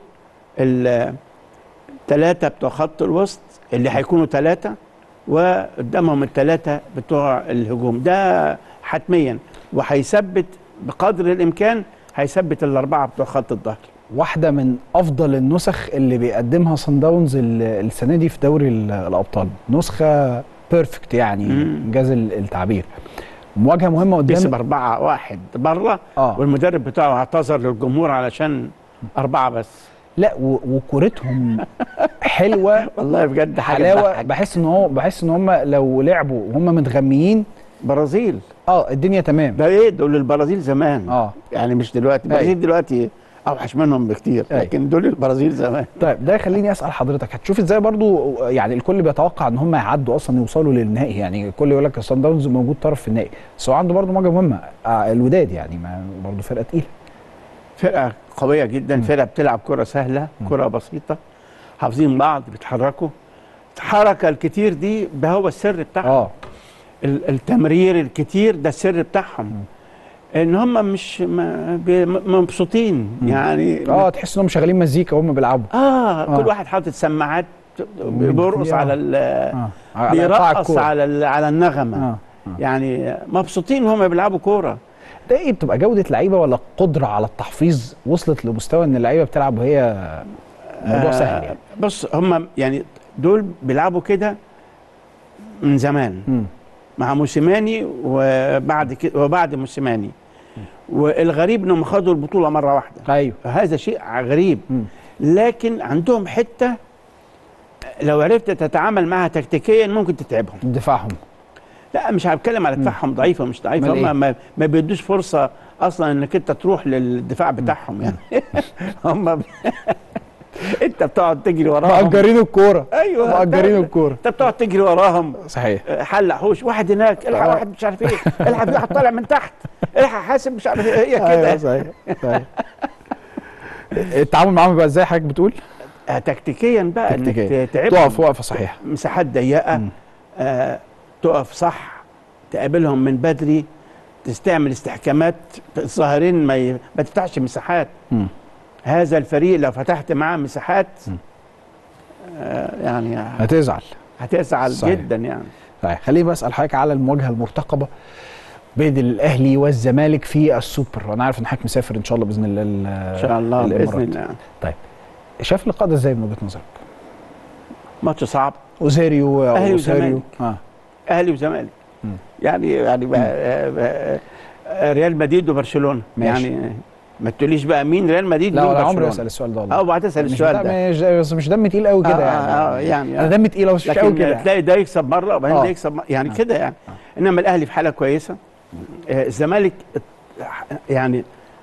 [SPEAKER 2] الثلاثه بتوع خط الوسط اللي هيكونوا ثلاثه وقدامهم الثلاثه بتوع الهجوم ده حتميا وهيثبت بقدر الامكان هيثبت الاربعه بتوع خط الظهر
[SPEAKER 1] واحده من افضل النسخ اللي بيقدمها صن داونز ال- السنه دي في دوري ال- الابطال نسخه بيرفكت يعني
[SPEAKER 2] مم.
[SPEAKER 1] انجاز ال- التعبير مواجهه مهمه
[SPEAKER 2] كسب
[SPEAKER 1] قدام
[SPEAKER 2] أربعة واحد بره
[SPEAKER 1] اه
[SPEAKER 2] والمدرب بتاعه اعتذر للجمهور علشان أربعة بس
[SPEAKER 1] لا و- وكورتهم حلوه
[SPEAKER 2] والله بجد حاجة
[SPEAKER 1] حلاوه
[SPEAKER 2] تضحك.
[SPEAKER 1] بحس ان هو بحس ان هم لو لعبوا وهم متغميين
[SPEAKER 2] برازيل
[SPEAKER 1] اه الدنيا تمام
[SPEAKER 2] ده ايه دول البرازيل زمان
[SPEAKER 1] اه
[SPEAKER 2] يعني مش دلوقتي
[SPEAKER 1] أيوة.
[SPEAKER 2] البرازيل دلوقتي اوحش منهم بكتير
[SPEAKER 1] أيوة.
[SPEAKER 2] لكن دول البرازيل زمان
[SPEAKER 1] طيب ده يخليني اسال حضرتك هتشوف ازاي برضو يعني الكل بيتوقع ان هم يعدوا اصلا يوصلوا للنهائي يعني الكل يقول لك الصن داونز موجود طرف في النهائي بس هو عنده برضو مواجهه مهمه آه الوداد يعني ما برضو فرقه تقيله
[SPEAKER 2] فرقه قويه جدا
[SPEAKER 1] مم.
[SPEAKER 2] فرقه بتلعب كره سهله
[SPEAKER 1] مم.
[SPEAKER 2] كره بسيطه حافظين بعض بيتحركوا الحركه الكتير دي ده هو السر بتاعهم
[SPEAKER 1] اه
[SPEAKER 2] ال- التمرير الكتير ده السر بتاعهم ان هم مش ما- بي- م- مبسوطين
[SPEAKER 1] مم.
[SPEAKER 2] يعني
[SPEAKER 1] اه تحس انهم شغالين مزيكا وهم بيلعبوا
[SPEAKER 2] اه
[SPEAKER 1] آه.
[SPEAKER 2] كل واحد حاطط سماعات بيرقص
[SPEAKER 1] آه.
[SPEAKER 2] على ال-
[SPEAKER 1] اه على قطاع
[SPEAKER 2] بيرقص
[SPEAKER 1] الكورة.
[SPEAKER 2] على ال- على النغمه
[SPEAKER 1] اه
[SPEAKER 2] يعني مبسوطين وهم بيلعبوا كوره
[SPEAKER 1] ده ايه بتبقى جوده لعيبه ولا قدره على التحفيظ وصلت لمستوى ان اللعيبه بتلعب وهي موضوع سهل يعني
[SPEAKER 2] بص هم يعني دول بيلعبوا كده من زمان
[SPEAKER 1] مم.
[SPEAKER 2] مع موسيماني وبعد كده وبعد موسيماني والغريب انهم خدوا البطوله مره واحده
[SPEAKER 1] ايوه
[SPEAKER 2] هذا شيء غريب
[SPEAKER 1] مم.
[SPEAKER 2] لكن عندهم حته لو عرفت تتعامل معها تكتيكيا ممكن تتعبهم
[SPEAKER 1] دفاعهم
[SPEAKER 2] لا مش هتكلم على دفاعهم ضعيفه مش ضعيفه
[SPEAKER 1] أمال إيه؟
[SPEAKER 2] هم ما, ما بيدوش فرصه اصلا انك انت تروح للدفاع بتاعهم يعني هم ب... انت بتقعد تجري وراهم
[SPEAKER 1] مأجرين الكوره
[SPEAKER 2] ايوه
[SPEAKER 1] مأجرين
[SPEAKER 2] انت-
[SPEAKER 1] الكوره
[SPEAKER 2] انت بتقعد تجري وراهم
[SPEAKER 1] صحيح
[SPEAKER 2] حلق حوش واحد هناك الحق
[SPEAKER 1] آه.
[SPEAKER 2] واحد مش عارف ايه الحق في واحد طالع من تحت الحق حاسب مش عارف ايه هي
[SPEAKER 1] ايوه
[SPEAKER 2] كده
[SPEAKER 1] صحيح صحيح التعامل معاهم بقى ازاي حضرتك بتقول؟
[SPEAKER 2] آه، تكتيكيا بقى
[SPEAKER 1] تكتيكيا.
[SPEAKER 2] انك تعبهم
[SPEAKER 1] تقف وقفه صحيحه
[SPEAKER 2] مساحات ضيقه
[SPEAKER 1] مم.
[SPEAKER 2] آه تقف صح تقابلهم من بدري تستعمل استحكامات الظاهرين ما, ي... ما تفتحش مساحات
[SPEAKER 1] مم.
[SPEAKER 2] هذا الفريق لو فتحت معاه مساحات
[SPEAKER 1] مم.
[SPEAKER 2] آه يعني
[SPEAKER 1] هتزعل
[SPEAKER 2] هتزعل
[SPEAKER 1] صحيح.
[SPEAKER 2] جدا يعني
[SPEAKER 1] طيب خليني بقى اسال حضرتك على المواجهه المرتقبه بين الاهلي والزمالك في السوبر وانا عارف ان حضرتك مسافر ان شاء الله باذن الله ال-
[SPEAKER 2] ان شاء الله باذن
[SPEAKER 1] الإمارات.
[SPEAKER 2] الله
[SPEAKER 1] شايف اللقاء ده ازاي من وجهه نظرك؟
[SPEAKER 2] ماتش صعب
[SPEAKER 1] اوزيريو
[SPEAKER 2] أهلي
[SPEAKER 1] اوزيريو
[SPEAKER 2] وزمالك.
[SPEAKER 1] اه
[SPEAKER 2] اهلي وزمالك
[SPEAKER 1] مم.
[SPEAKER 2] يعني يعني بقى آه آه ريال مدريد وبرشلونه
[SPEAKER 1] ماشي.
[SPEAKER 2] يعني ما تقوليش بقى مين ريال مدريد
[SPEAKER 1] لا
[SPEAKER 2] مين
[SPEAKER 1] ولا عمري
[SPEAKER 2] برشلونة.
[SPEAKER 1] اسال السؤال ده والله
[SPEAKER 2] اه وهتسال
[SPEAKER 1] مش
[SPEAKER 2] السؤال
[SPEAKER 1] بتاع-
[SPEAKER 2] ده
[SPEAKER 1] مش بس مش دم تقيل قوي كده
[SPEAKER 2] آه،
[SPEAKER 1] يعني
[SPEAKER 2] آه، آه، يعني
[SPEAKER 1] انا دم تقيل بس مش قوي
[SPEAKER 2] لكن
[SPEAKER 1] كده
[SPEAKER 2] تلاقي ده يكسب مره وبعدين
[SPEAKER 1] آه.
[SPEAKER 2] ده يكسب مرة يعني
[SPEAKER 1] آه.
[SPEAKER 2] كده يعني انما الاهلي في حاله كويسه آه، الزمالك يعني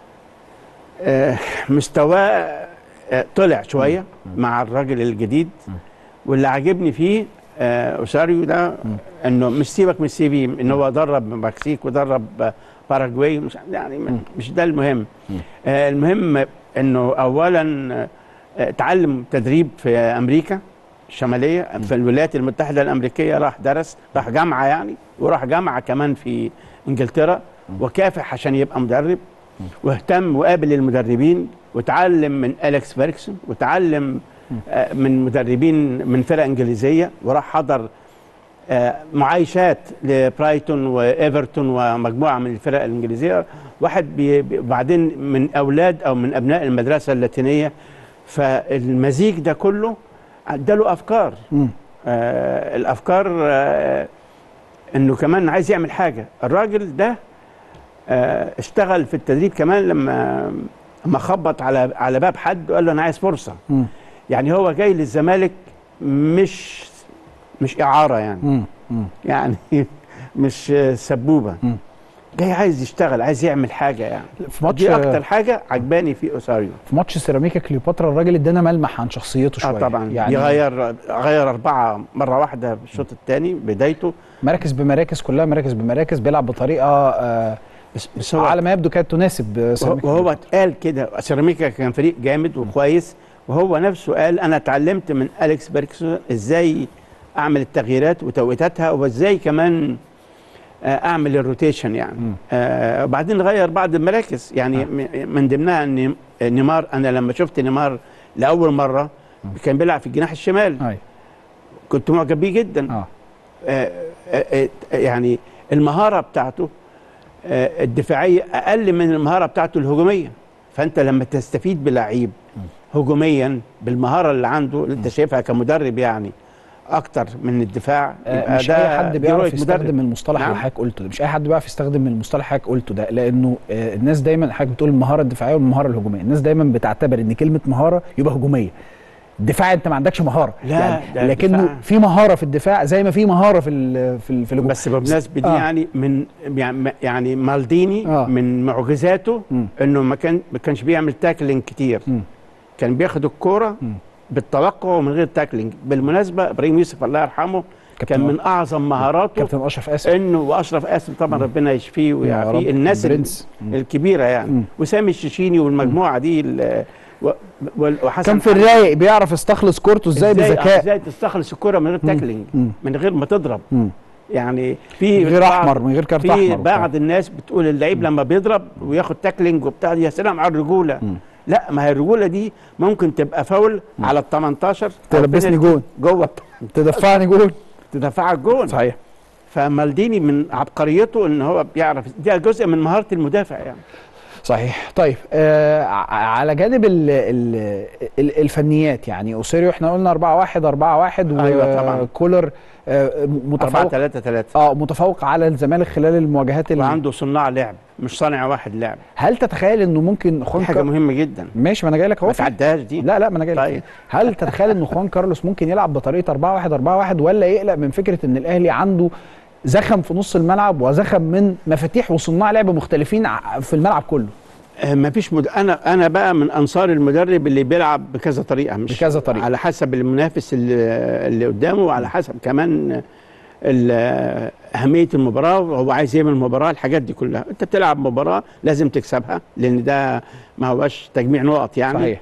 [SPEAKER 2] آه، مستواه آه، طلع شويه مع الراجل الجديد واللي عاجبني فيه آه، اوساريو ده انه مش سيبك من السي في ان هو درب المكسيك ودرب آه، باراجواي مش يعني م- مش ده المهم آه، المهم انه اولا آه، اتعلم تدريب في امريكا الشماليه في الولايات المتحده الامريكيه راح درس راح جامعه يعني وراح جامعه كمان في انجلترا وكافح عشان يبقى مدرب واهتم وقابل المدربين وتعلم من اليكس فيركسون وتعلم آه، من مدربين من فرق انجليزيه وراح حضر آه، معايشات لبرايتون وايفرتون ومجموعه من الفرق الانجليزيه واحد بي بي- بعدين من اولاد او من ابناء المدرسه اللاتينيه فالمزيج ده كله اداله افكار
[SPEAKER 1] مم.
[SPEAKER 2] آه الافكار آه انه كمان عايز يعمل حاجه الراجل ده آه اشتغل في التدريب كمان لما لما خبط على على باب حد وقال له انا عايز فرصه
[SPEAKER 1] مم.
[SPEAKER 2] يعني هو جاي للزمالك مش مش اعاره يعني
[SPEAKER 1] مم. مم.
[SPEAKER 2] يعني مش سبوبه
[SPEAKER 1] مم.
[SPEAKER 2] جاي عايز يشتغل عايز يعمل حاجه يعني
[SPEAKER 1] في ماتش
[SPEAKER 2] دي اكتر حاجه عجباني في اوساريو
[SPEAKER 1] في ماتش سيراميكا كليوباترا الراجل ادانا ملمح عن شخصيته شويه
[SPEAKER 2] اه طبعا
[SPEAKER 1] يعني
[SPEAKER 2] يعني يغير غير اربعه مره واحده في الشوط الثاني بدايته
[SPEAKER 1] مراكز بمراكز كلها مراكز بمراكز بيلعب بطريقه آه
[SPEAKER 2] بس, بس هو
[SPEAKER 1] على ما يبدو كانت تناسب سيراميكا
[SPEAKER 2] وهو اتقال كده سيراميكا كان فريق جامد وكويس وهو نفسه قال انا اتعلمت من اليكس بيركسون ازاي اعمل التغييرات وتوقيتاتها وازاي كمان آه، اعمل الروتيشن يعني
[SPEAKER 1] مم.
[SPEAKER 2] آه وبعدين غير بعض المراكز يعني
[SPEAKER 1] آه.
[SPEAKER 2] م- من ضمنها ان نيمار انا لما شفت نيمار لاول مره كان بيلعب في الجناح الشمال
[SPEAKER 1] ايوه
[SPEAKER 2] كنت معجب بيه جدا
[SPEAKER 1] اه
[SPEAKER 2] آه، آه، آه، يعني المهاره بتاعته آه، الدفاعيه اقل من المهاره بتاعته الهجوميه فانت لما تستفيد بلعيب هجوميا بالمهاره اللي عنده اللي انت شايفها كمدرب يعني اكتر من الدفاع
[SPEAKER 1] آه،
[SPEAKER 2] يبقى
[SPEAKER 1] مش
[SPEAKER 2] ده
[SPEAKER 1] اي حد
[SPEAKER 2] دي
[SPEAKER 1] بيعرف
[SPEAKER 2] رؤية
[SPEAKER 1] يستخدم
[SPEAKER 2] مدرب.
[SPEAKER 1] المصطلح
[SPEAKER 2] نعم.
[SPEAKER 1] اللي حضرتك قلته ده مش اي حد بيعرف يستخدم المصطلح اللي حضرتك قلته ده لانه آه، الناس دايما حضرتك بتقول المهاره الدفاعيه والمهاره الهجوميه الناس دايما بتعتبر ان كلمه مهاره يبقى هجوميه الدفاع انت ما عندكش مهاره
[SPEAKER 2] لا،
[SPEAKER 1] يعني
[SPEAKER 2] ده
[SPEAKER 1] لكنه
[SPEAKER 2] الدفاع.
[SPEAKER 1] في مهاره في الدفاع زي ما في مهاره في ال- في ال- في الهجوم
[SPEAKER 2] بس بالمناسبه دي
[SPEAKER 1] آه.
[SPEAKER 2] يعني من يعني يعني مالديني
[SPEAKER 1] آه.
[SPEAKER 2] من معجزاته
[SPEAKER 1] مم.
[SPEAKER 2] انه ما كان ما كانش بيعمل تاكلينج كتير
[SPEAKER 1] مم.
[SPEAKER 2] كان بياخد الكوره
[SPEAKER 1] مم.
[SPEAKER 2] بالتوقع ومن غير تاكلينج بالمناسبه ابراهيم يوسف الله يرحمه
[SPEAKER 1] كابتن
[SPEAKER 2] كان من اعظم مهاراته
[SPEAKER 1] كابتن اشرف اسف
[SPEAKER 2] انه واشرف قاسم طبعا ربنا يشفيه
[SPEAKER 1] يا رب.
[SPEAKER 2] ويعافيه الناس ال-
[SPEAKER 1] برنس. مم.
[SPEAKER 2] الكبيره يعني
[SPEAKER 1] مم.
[SPEAKER 2] وسامي الشيشيني والمجموعه دي ال- و- وال- وحسن
[SPEAKER 1] كان في
[SPEAKER 2] حمد.
[SPEAKER 1] الرايق بيعرف يستخلص كورته ازاي بذكاء
[SPEAKER 2] ازاي تستخلص الكره من غير تاكلينج
[SPEAKER 1] مم.
[SPEAKER 2] من غير ما تضرب
[SPEAKER 1] مم.
[SPEAKER 2] يعني في
[SPEAKER 1] من غير
[SPEAKER 2] بعض-
[SPEAKER 1] احمر من غير كارت
[SPEAKER 2] في
[SPEAKER 1] احمر
[SPEAKER 2] بعض الناس بتقول اللعيب لما بيضرب وياخد تاكلينج وبتاع يا سلام على الرجوله
[SPEAKER 1] مم.
[SPEAKER 2] لا ما هي الرجوله دي ممكن تبقى فاول على ال 18 أو
[SPEAKER 1] تلبسني
[SPEAKER 2] بينالتي
[SPEAKER 1] جون.
[SPEAKER 2] جوه
[SPEAKER 1] تدفعني جول
[SPEAKER 2] تدفعك جون
[SPEAKER 1] صحيح
[SPEAKER 2] فمالديني من عبقريته ان هو بيعرف ده جزء من مهاره المدافع يعني
[SPEAKER 1] صحيح طيب آه ع- على جانب ال ال ال الفنيات يعني اوسيريو احنا قلنا 4 1 4 1
[SPEAKER 2] أيوة طبعاً.
[SPEAKER 1] وكولر آه
[SPEAKER 2] 4
[SPEAKER 1] متفوق
[SPEAKER 2] 3 3
[SPEAKER 1] اه متفوق على الزمالك خلال المواجهات اللي
[SPEAKER 2] وعنده صناع لعب مش صانع واحد لعب
[SPEAKER 1] هل تتخيل انه ممكن
[SPEAKER 2] دي
[SPEAKER 1] خوان
[SPEAKER 2] حاجه
[SPEAKER 1] كار...
[SPEAKER 2] مهمه جدا
[SPEAKER 1] ماشي ما انا جاي لك اهو
[SPEAKER 2] ما تعداش دي
[SPEAKER 1] لا لا ما انا جاي لك
[SPEAKER 2] طيب.
[SPEAKER 1] هل تتخيل ان خوان كارلوس ممكن يلعب بطريقه 4 1 4 1 ولا يقلق من فكره ان الاهلي عنده زخم في نص الملعب وزخم من مفاتيح وصناع لعب مختلفين ع- في الملعب كله
[SPEAKER 2] آه، ما فيش مد... انا انا بقى من انصار المدرب اللي بيلعب بكذا طريقه مش
[SPEAKER 1] بكذا طريقة.
[SPEAKER 2] على حسب المنافس اللي, اللي قدامه وعلى حسب كمان ال- اهميه المباراه وهو عايز يعمل مباراه الحاجات دي كلها انت بتلعب مباراه لازم تكسبها لان ده ما هوش تجميع نقط يعني
[SPEAKER 1] صحيح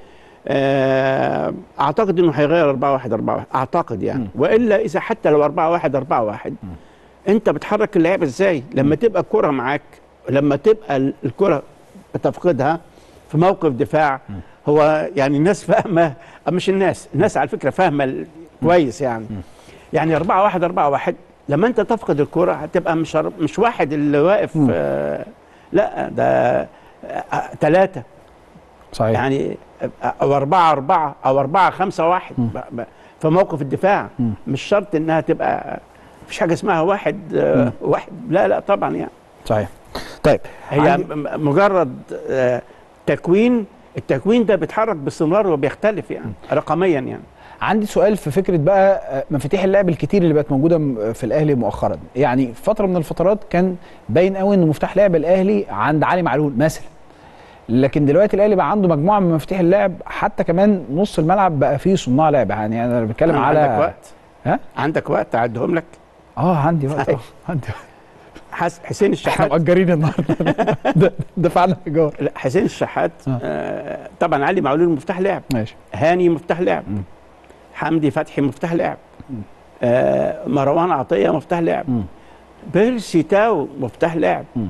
[SPEAKER 2] آه، اعتقد انه هيغير 4 1 4 1 اعتقد يعني والا اذا حتى لو 4 1 4 1 انت بتحرك اللعيبه ازاي لما تبقى الكره معاك لما تبقى ال- الكره بتفقدها في موقف دفاع هو يعني الناس فاهمه أه مش الناس الناس على فكره فاهمه ال- كويس يعني يعني 4 1 4 1 لما انت تفقد الكره هتبقى مش أر- مش واحد اللي واقف
[SPEAKER 1] مم.
[SPEAKER 2] آه لا ده ثلاثه
[SPEAKER 1] صحيح
[SPEAKER 2] يعني او أربعة أربعة أو أربعة خمسة واحد ب- ب- في موقف الدفاع
[SPEAKER 1] مم.
[SPEAKER 2] مش شرط إنها تبقى مفيش حاجة اسمها واحد آه، واحد لا لا طبعا يعني
[SPEAKER 1] صحيح طيب
[SPEAKER 2] هي
[SPEAKER 1] عندي-
[SPEAKER 2] م- مجرد آه، تكوين التكوين ده بيتحرك باستمرار وبيختلف يعني رقميا يعني
[SPEAKER 1] عندي سؤال في فكره بقى آه، مفاتيح اللعب الكتير اللي بقت موجوده م- في الاهلي مؤخرا يعني في فتره من الفترات كان باين قوي ان مفتاح لعب الاهلي عند علي معلول مثلا لكن دلوقتي الاهلي بقى عنده مجموعه من مفاتيح اللعب حتى كمان نص الملعب بقى فيه صناع لعب يعني انا بتكلم
[SPEAKER 2] عندك
[SPEAKER 1] على
[SPEAKER 2] وقت
[SPEAKER 1] ها
[SPEAKER 2] عندك وقت اعدهم لك
[SPEAKER 1] اه عندي وقت
[SPEAKER 2] أيوة.
[SPEAKER 1] آه، عندي
[SPEAKER 2] حس حسين
[SPEAKER 1] احنا
[SPEAKER 2] الشحات
[SPEAKER 1] مأجرين النهارده د- دفعنا ايجار
[SPEAKER 2] لا حسين الشحات
[SPEAKER 1] آه.
[SPEAKER 2] آه طبعا علي معلول مفتاح لعب
[SPEAKER 1] ماشي
[SPEAKER 2] هاني مفتاح لعب
[SPEAKER 1] مم.
[SPEAKER 2] حمدي فتحي مفتاح لعب آه مروان عطيه مفتاح لعب
[SPEAKER 1] مم.
[SPEAKER 2] بيرسي تاو مفتاح لعب
[SPEAKER 1] مم.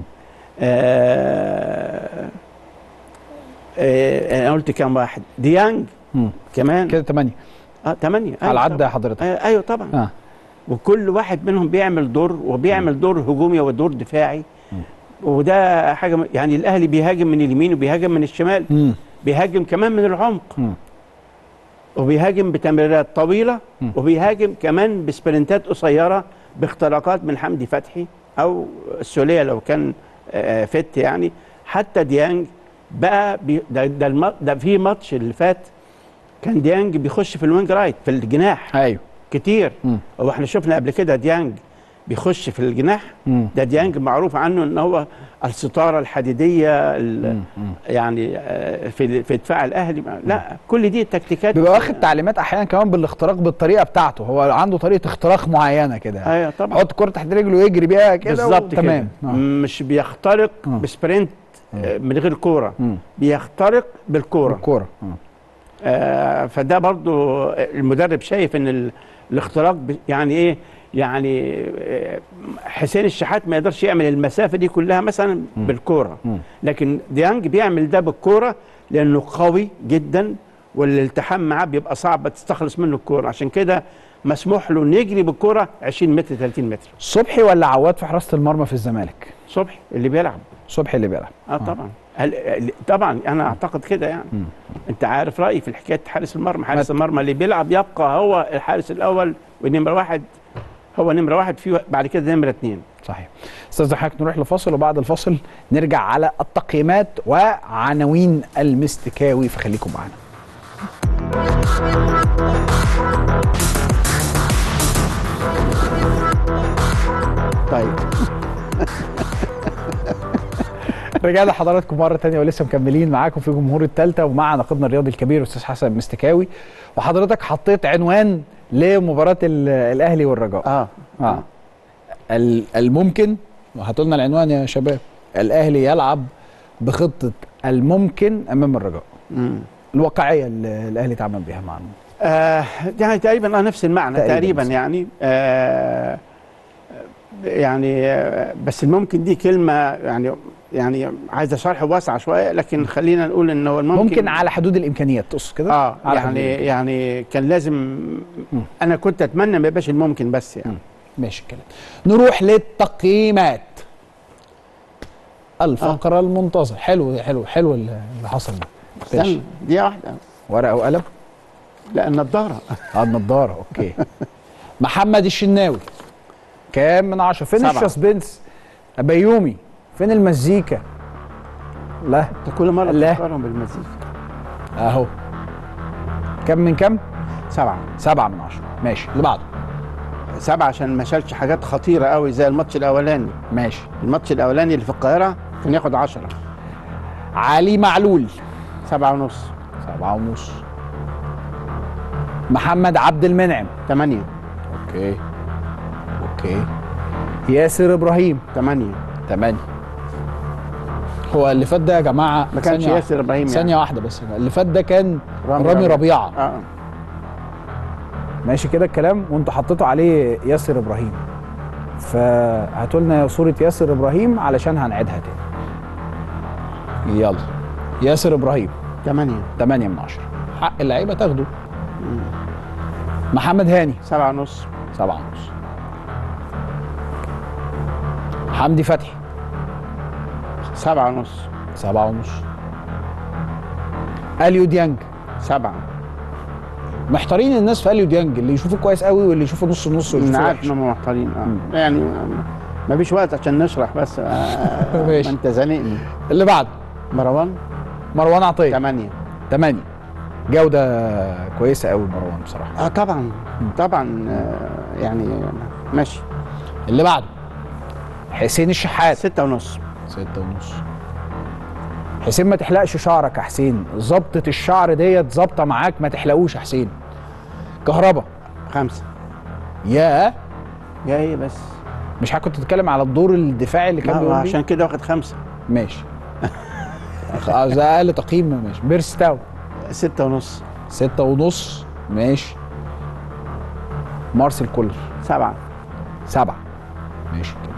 [SPEAKER 2] آه آه انا قلت كام واحد ديانج
[SPEAKER 1] مم.
[SPEAKER 2] كمان
[SPEAKER 1] كده 8
[SPEAKER 2] اه ثمانية
[SPEAKER 1] على
[SPEAKER 2] أيوة
[SPEAKER 1] عدى
[SPEAKER 2] طبعاً.
[SPEAKER 1] حضرتك
[SPEAKER 2] آه ايوه طبعا
[SPEAKER 1] اه
[SPEAKER 2] وكل واحد منهم بيعمل دور وبيعمل دور هجومي ودور دفاعي وده حاجه م- يعني الاهلي بيهاجم من اليمين وبيهاجم من الشمال
[SPEAKER 1] مم.
[SPEAKER 2] بيهاجم كمان من العمق
[SPEAKER 1] مم.
[SPEAKER 2] وبيهاجم بتمريرات طويله
[SPEAKER 1] مم.
[SPEAKER 2] وبيهاجم كمان بسبرنتات قصيره باختراقات من حمدي فتحي او السوليه لو كان آه، فت يعني حتى ديانج بقى بي ده ده, الم- ده في ماتش اللي فات كان ديانج بيخش في الوينج رايت في الجناح
[SPEAKER 1] ايوه
[SPEAKER 2] كتير
[SPEAKER 1] مم.
[SPEAKER 2] هو احنا شفنا قبل كده ديانج بيخش في الجناح
[SPEAKER 1] مم.
[SPEAKER 2] ده ديانج معروف عنه ان هو الستاره الحديديه ال-
[SPEAKER 1] مم. مم.
[SPEAKER 2] يعني آه، في في دفاع الاهلي لا كل دي تكتيكات
[SPEAKER 1] بيبقى واخد تعليمات احيانا كمان بالاختراق بالطريقه بتاعته هو عنده طريقه اختراق معينه كده
[SPEAKER 2] ايوه طبعا
[SPEAKER 1] حط الكره تحت رجله ويجري بيها كده
[SPEAKER 2] بالظبط كده
[SPEAKER 1] تمام
[SPEAKER 2] مش بيخترق
[SPEAKER 1] آه.
[SPEAKER 2] بسبرنت آه، من غير كوره
[SPEAKER 1] مم.
[SPEAKER 2] بيخترق بالكوره
[SPEAKER 1] الكوره
[SPEAKER 2] آه فده برضو المدرب شايف ان ال- الاختراق ب- يعني ايه يعني آه، حسين الشحات ما يقدرش يعمل المسافه دي كلها مثلا بالكوره
[SPEAKER 1] مم.
[SPEAKER 2] لكن ديانج بيعمل ده بالكوره لانه قوي جدا والالتحام معاه بيبقى صعب تستخلص منه الكوره عشان كده مسموح له انه يجري بالكوره 20 متر 30 متر
[SPEAKER 1] صبحي ولا عواد في حراسه المرمى في الزمالك
[SPEAKER 2] صبحي اللي بيلعب
[SPEAKER 1] صبحي اللي بيلعب
[SPEAKER 2] اه طبعا هل ال- طبعا انا اعتقد كده يعني
[SPEAKER 1] مم.
[SPEAKER 2] انت عارف رايي في حكايه حارس المرمى حارس المرمى اللي بيلعب يبقى هو الحارس الاول ونمره واحد هو نمره واحد في بعد كده نمره اثنين
[SPEAKER 1] صحيح استاذ حضرتك نروح لفاصل وبعد الفاصل نرجع على التقييمات وعناوين المستكاوي فخليكم معانا
[SPEAKER 2] طيب
[SPEAKER 1] رجعنا لحضراتكم مره تانية ولسه مكملين معاكم في جمهور الثالثه ومع ناقدنا الرياضي الكبير استاذ حسن مستكاوي وحضرتك حطيت عنوان لمباراه ال- الاهلي والرجاء
[SPEAKER 2] اه
[SPEAKER 1] اه ال- الممكن وهاتوا لنا العنوان يا شباب الاهلي يلعب بخطه الممكن امام الرجاء
[SPEAKER 2] مم.
[SPEAKER 1] الواقعيه اللي الاهلي تعامل بها مع
[SPEAKER 2] آه يعني تقريبا اه نفس المعنى
[SPEAKER 1] تقريباً
[SPEAKER 2] تقريبا,
[SPEAKER 1] بس.
[SPEAKER 2] يعني آه يعني آه بس الممكن دي كلمه يعني يعني عايزه شرح واسع شويه لكن خلينا نقول ان هو الممكن
[SPEAKER 1] ممكن على حدود الامكانيات تقصد كده
[SPEAKER 2] اه
[SPEAKER 1] على
[SPEAKER 2] يعني
[SPEAKER 1] حدود الإمكانيات.
[SPEAKER 2] يعني كان لازم انا كنت اتمنى ما يبقاش الممكن بس يعني
[SPEAKER 1] ماشي الكلام نروح للتقييمات الفقره المنتظره حلو حلو حلو اللي حصل ده ماشي.
[SPEAKER 2] استنى دي واحده
[SPEAKER 1] ورقه وقلم
[SPEAKER 2] لا النضاره
[SPEAKER 1] اه النضاره اوكي محمد الشناوي كام من عشرة فين
[SPEAKER 2] سبعة.
[SPEAKER 1] السسبنس بيومي فين المزيكا لا
[SPEAKER 2] انت كل مره
[SPEAKER 1] لا.
[SPEAKER 2] بتفكرهم بالمزيكا
[SPEAKER 1] اهو كم من كم
[SPEAKER 2] سبعه
[SPEAKER 1] سبعة من عشرة ماشي اللي بعده
[SPEAKER 2] سبعه عشان ما شالش حاجات خطيره قوي زي الماتش الاولاني
[SPEAKER 1] ماشي
[SPEAKER 2] الماتش الاولاني اللي في القاهره كان ياخد عشرة
[SPEAKER 1] علي معلول
[SPEAKER 2] سبعة ونص
[SPEAKER 1] سبعة ونص محمد عبد المنعم
[SPEAKER 2] ثمانية
[SPEAKER 1] اوكي اوكي ياسر ابراهيم
[SPEAKER 2] ثمانية
[SPEAKER 1] تمانية هو اللي فات ده يا جماعه
[SPEAKER 2] ما كانش
[SPEAKER 1] ثانية
[SPEAKER 2] ياسر ابراهيم
[SPEAKER 1] ثانية
[SPEAKER 2] يعني.
[SPEAKER 1] واحدة بس اللي فات ده كان
[SPEAKER 2] رامي
[SPEAKER 1] رامي,
[SPEAKER 2] ربيعة.
[SPEAKER 1] ربيعة
[SPEAKER 2] اه
[SPEAKER 1] ماشي كده الكلام وانتوا حطيتوا عليه ياسر ابراهيم فهاتوا لنا صورة ياسر ابراهيم علشان هنعيدها تاني يلا ياسر ابراهيم
[SPEAKER 2] ثمانية
[SPEAKER 1] 8 من 10 حق اللعيبة تاخده محمد هاني
[SPEAKER 2] سبعة ونص
[SPEAKER 1] 7 ونص حمدي فتحي
[SPEAKER 2] سبعة ونص
[SPEAKER 1] 7 ونص اليو ديانج
[SPEAKER 2] سبعة
[SPEAKER 1] محتارين الناس في اليو ديانج اللي يشوفه كويس قوي واللي يشوفه نص نص واللي
[SPEAKER 2] انا
[SPEAKER 1] يشوفه
[SPEAKER 2] عارف
[SPEAKER 1] وحش
[SPEAKER 2] انهم محتارين اه يعني ما فيش وقت عشان نشرح بس آه
[SPEAKER 1] ماشي.
[SPEAKER 2] ما انت زنقني
[SPEAKER 1] اللي بعده
[SPEAKER 2] مروان
[SPEAKER 1] مروان عطية
[SPEAKER 2] ثمانية
[SPEAKER 1] 8 جودة كويسة قوي مروان بصراحة
[SPEAKER 2] اه طبعا طبعا آه يعني ماشي
[SPEAKER 1] اللي بعده حسين الشحات
[SPEAKER 2] ستة ونص
[SPEAKER 1] ستة ونص حسين ما تحلقش شعرك يا حسين ظبطة الشعر ديت ظابطة معاك ما تحلقوش يا حسين كهربا
[SPEAKER 2] خمسة
[SPEAKER 1] يا
[SPEAKER 2] يا ايه بس
[SPEAKER 1] مش حضرتك كنت بتتكلم على الدور الدفاعي اللي كان
[SPEAKER 2] ما-
[SPEAKER 1] بيقول بيه؟
[SPEAKER 2] عشان كده واخد خمسة
[SPEAKER 1] ماشي خلاص ده اقل تقييم ماشي بيرستاو
[SPEAKER 2] ستة ونص
[SPEAKER 1] ستة ونص ماشي مارسيل كولر
[SPEAKER 2] سبعة
[SPEAKER 1] سبعة ماشي كده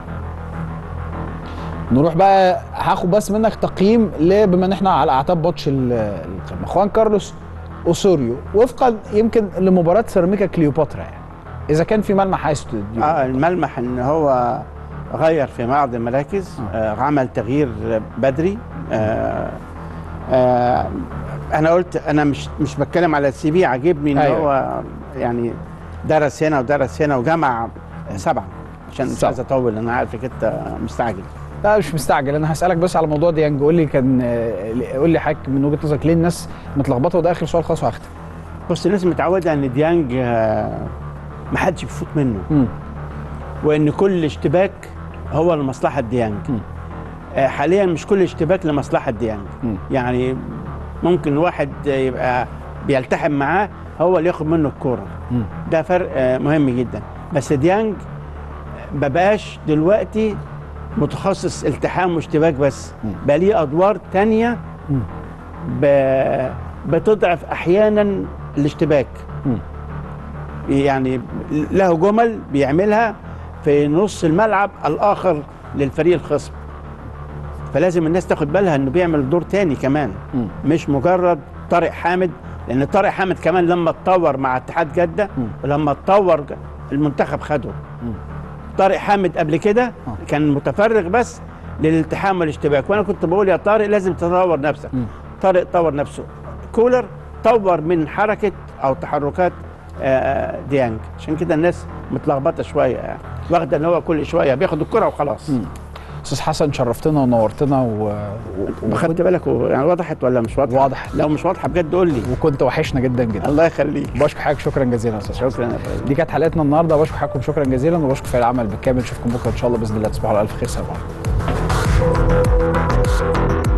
[SPEAKER 1] نروح بقى هاخد بس منك تقييم ل- بما ان احنا على اعتاب ماتش ال- القمه خوان كارلوس اوسوريو وفقا يمكن لمباراه سيراميكا كليوباترا يعني اذا كان في ملمح عايز تديه
[SPEAKER 2] اه الملمح ان هو غير في بعض المراكز آه عمل تغيير بدري آه آه انا قلت انا مش مش بتكلم على السي في عاجبني ان
[SPEAKER 1] أيوة.
[SPEAKER 2] هو يعني درس هنا ودرس هنا وجمع سبعه عشان مش
[SPEAKER 1] سبعة.
[SPEAKER 2] عايز اطول انا عارفك انت مستعجل
[SPEAKER 1] لا مش مستعجل انا هسالك بس على موضوع ديانج قول لي كان آه، قول لي حضرتك من وجهه نظرك ليه الناس متلخبطه وده اخر سؤال خلاص وهختم
[SPEAKER 2] بص الناس متعوده ان ديانج آه ما حدش بيفوت منه
[SPEAKER 1] مم.
[SPEAKER 2] وان كل اشتباك هو لمصلحه ديانج
[SPEAKER 1] مم.
[SPEAKER 2] آه، حاليا مش كل اشتباك لمصلحه ديانج
[SPEAKER 1] مم.
[SPEAKER 2] يعني ممكن واحد يبقى بيلتحم معاه هو اللي ياخد منه الكوره
[SPEAKER 1] مم.
[SPEAKER 2] ده فرق آه، مهم جدا بس ديانج ما بقاش دلوقتي متخصص التحام واشتباك بس
[SPEAKER 1] مم.
[SPEAKER 2] بقى ليه ادوار تانية
[SPEAKER 1] مم.
[SPEAKER 2] ب- بتضعف احيانا الاشتباك
[SPEAKER 1] مم.
[SPEAKER 2] يعني له جمل بيعملها في نص الملعب الاخر للفريق الخصم فلازم الناس تاخد بالها انه بيعمل دور تاني كمان
[SPEAKER 1] مم.
[SPEAKER 2] مش مجرد طارق حامد لان طارق حامد كمان لما اتطور مع اتحاد جده
[SPEAKER 1] مم.
[SPEAKER 2] ولما اتطور المنتخب خده
[SPEAKER 1] مم.
[SPEAKER 2] طارق حامد قبل كده
[SPEAKER 1] آه.
[SPEAKER 2] كان متفرغ بس للالتحام والاشتباك وانا كنت بقول يا طارق لازم تطور نفسك
[SPEAKER 1] مم.
[SPEAKER 2] طارق طور نفسه كولر طور من حركه او تحركات آه، ديانج عشان كده الناس متلخبطه شويه يعني واخده ان هو كل شويه بياخد الكره وخلاص
[SPEAKER 1] مم. استاذ حسن شرفتنا ونورتنا و... و...
[SPEAKER 2] خدت بالك و- يعني وضحت ولا مش واضحه؟
[SPEAKER 1] واضح.
[SPEAKER 2] لو مش واضحه بجد قول لي
[SPEAKER 1] وكنت وحشنا جدا جدا
[SPEAKER 2] الله يخليك
[SPEAKER 1] بشكر حضرتك شكرا جزيلا يا استاذ حسن.
[SPEAKER 2] شكرا يا فندم.
[SPEAKER 1] دي كانت حلقتنا النهارده بشكر حضراتكم شكرا جزيلا وبشكر فريق العمل بالكامل نشوفكم بكره ان شاء الله باذن الله تصبحوا على الف خير سلام عليكم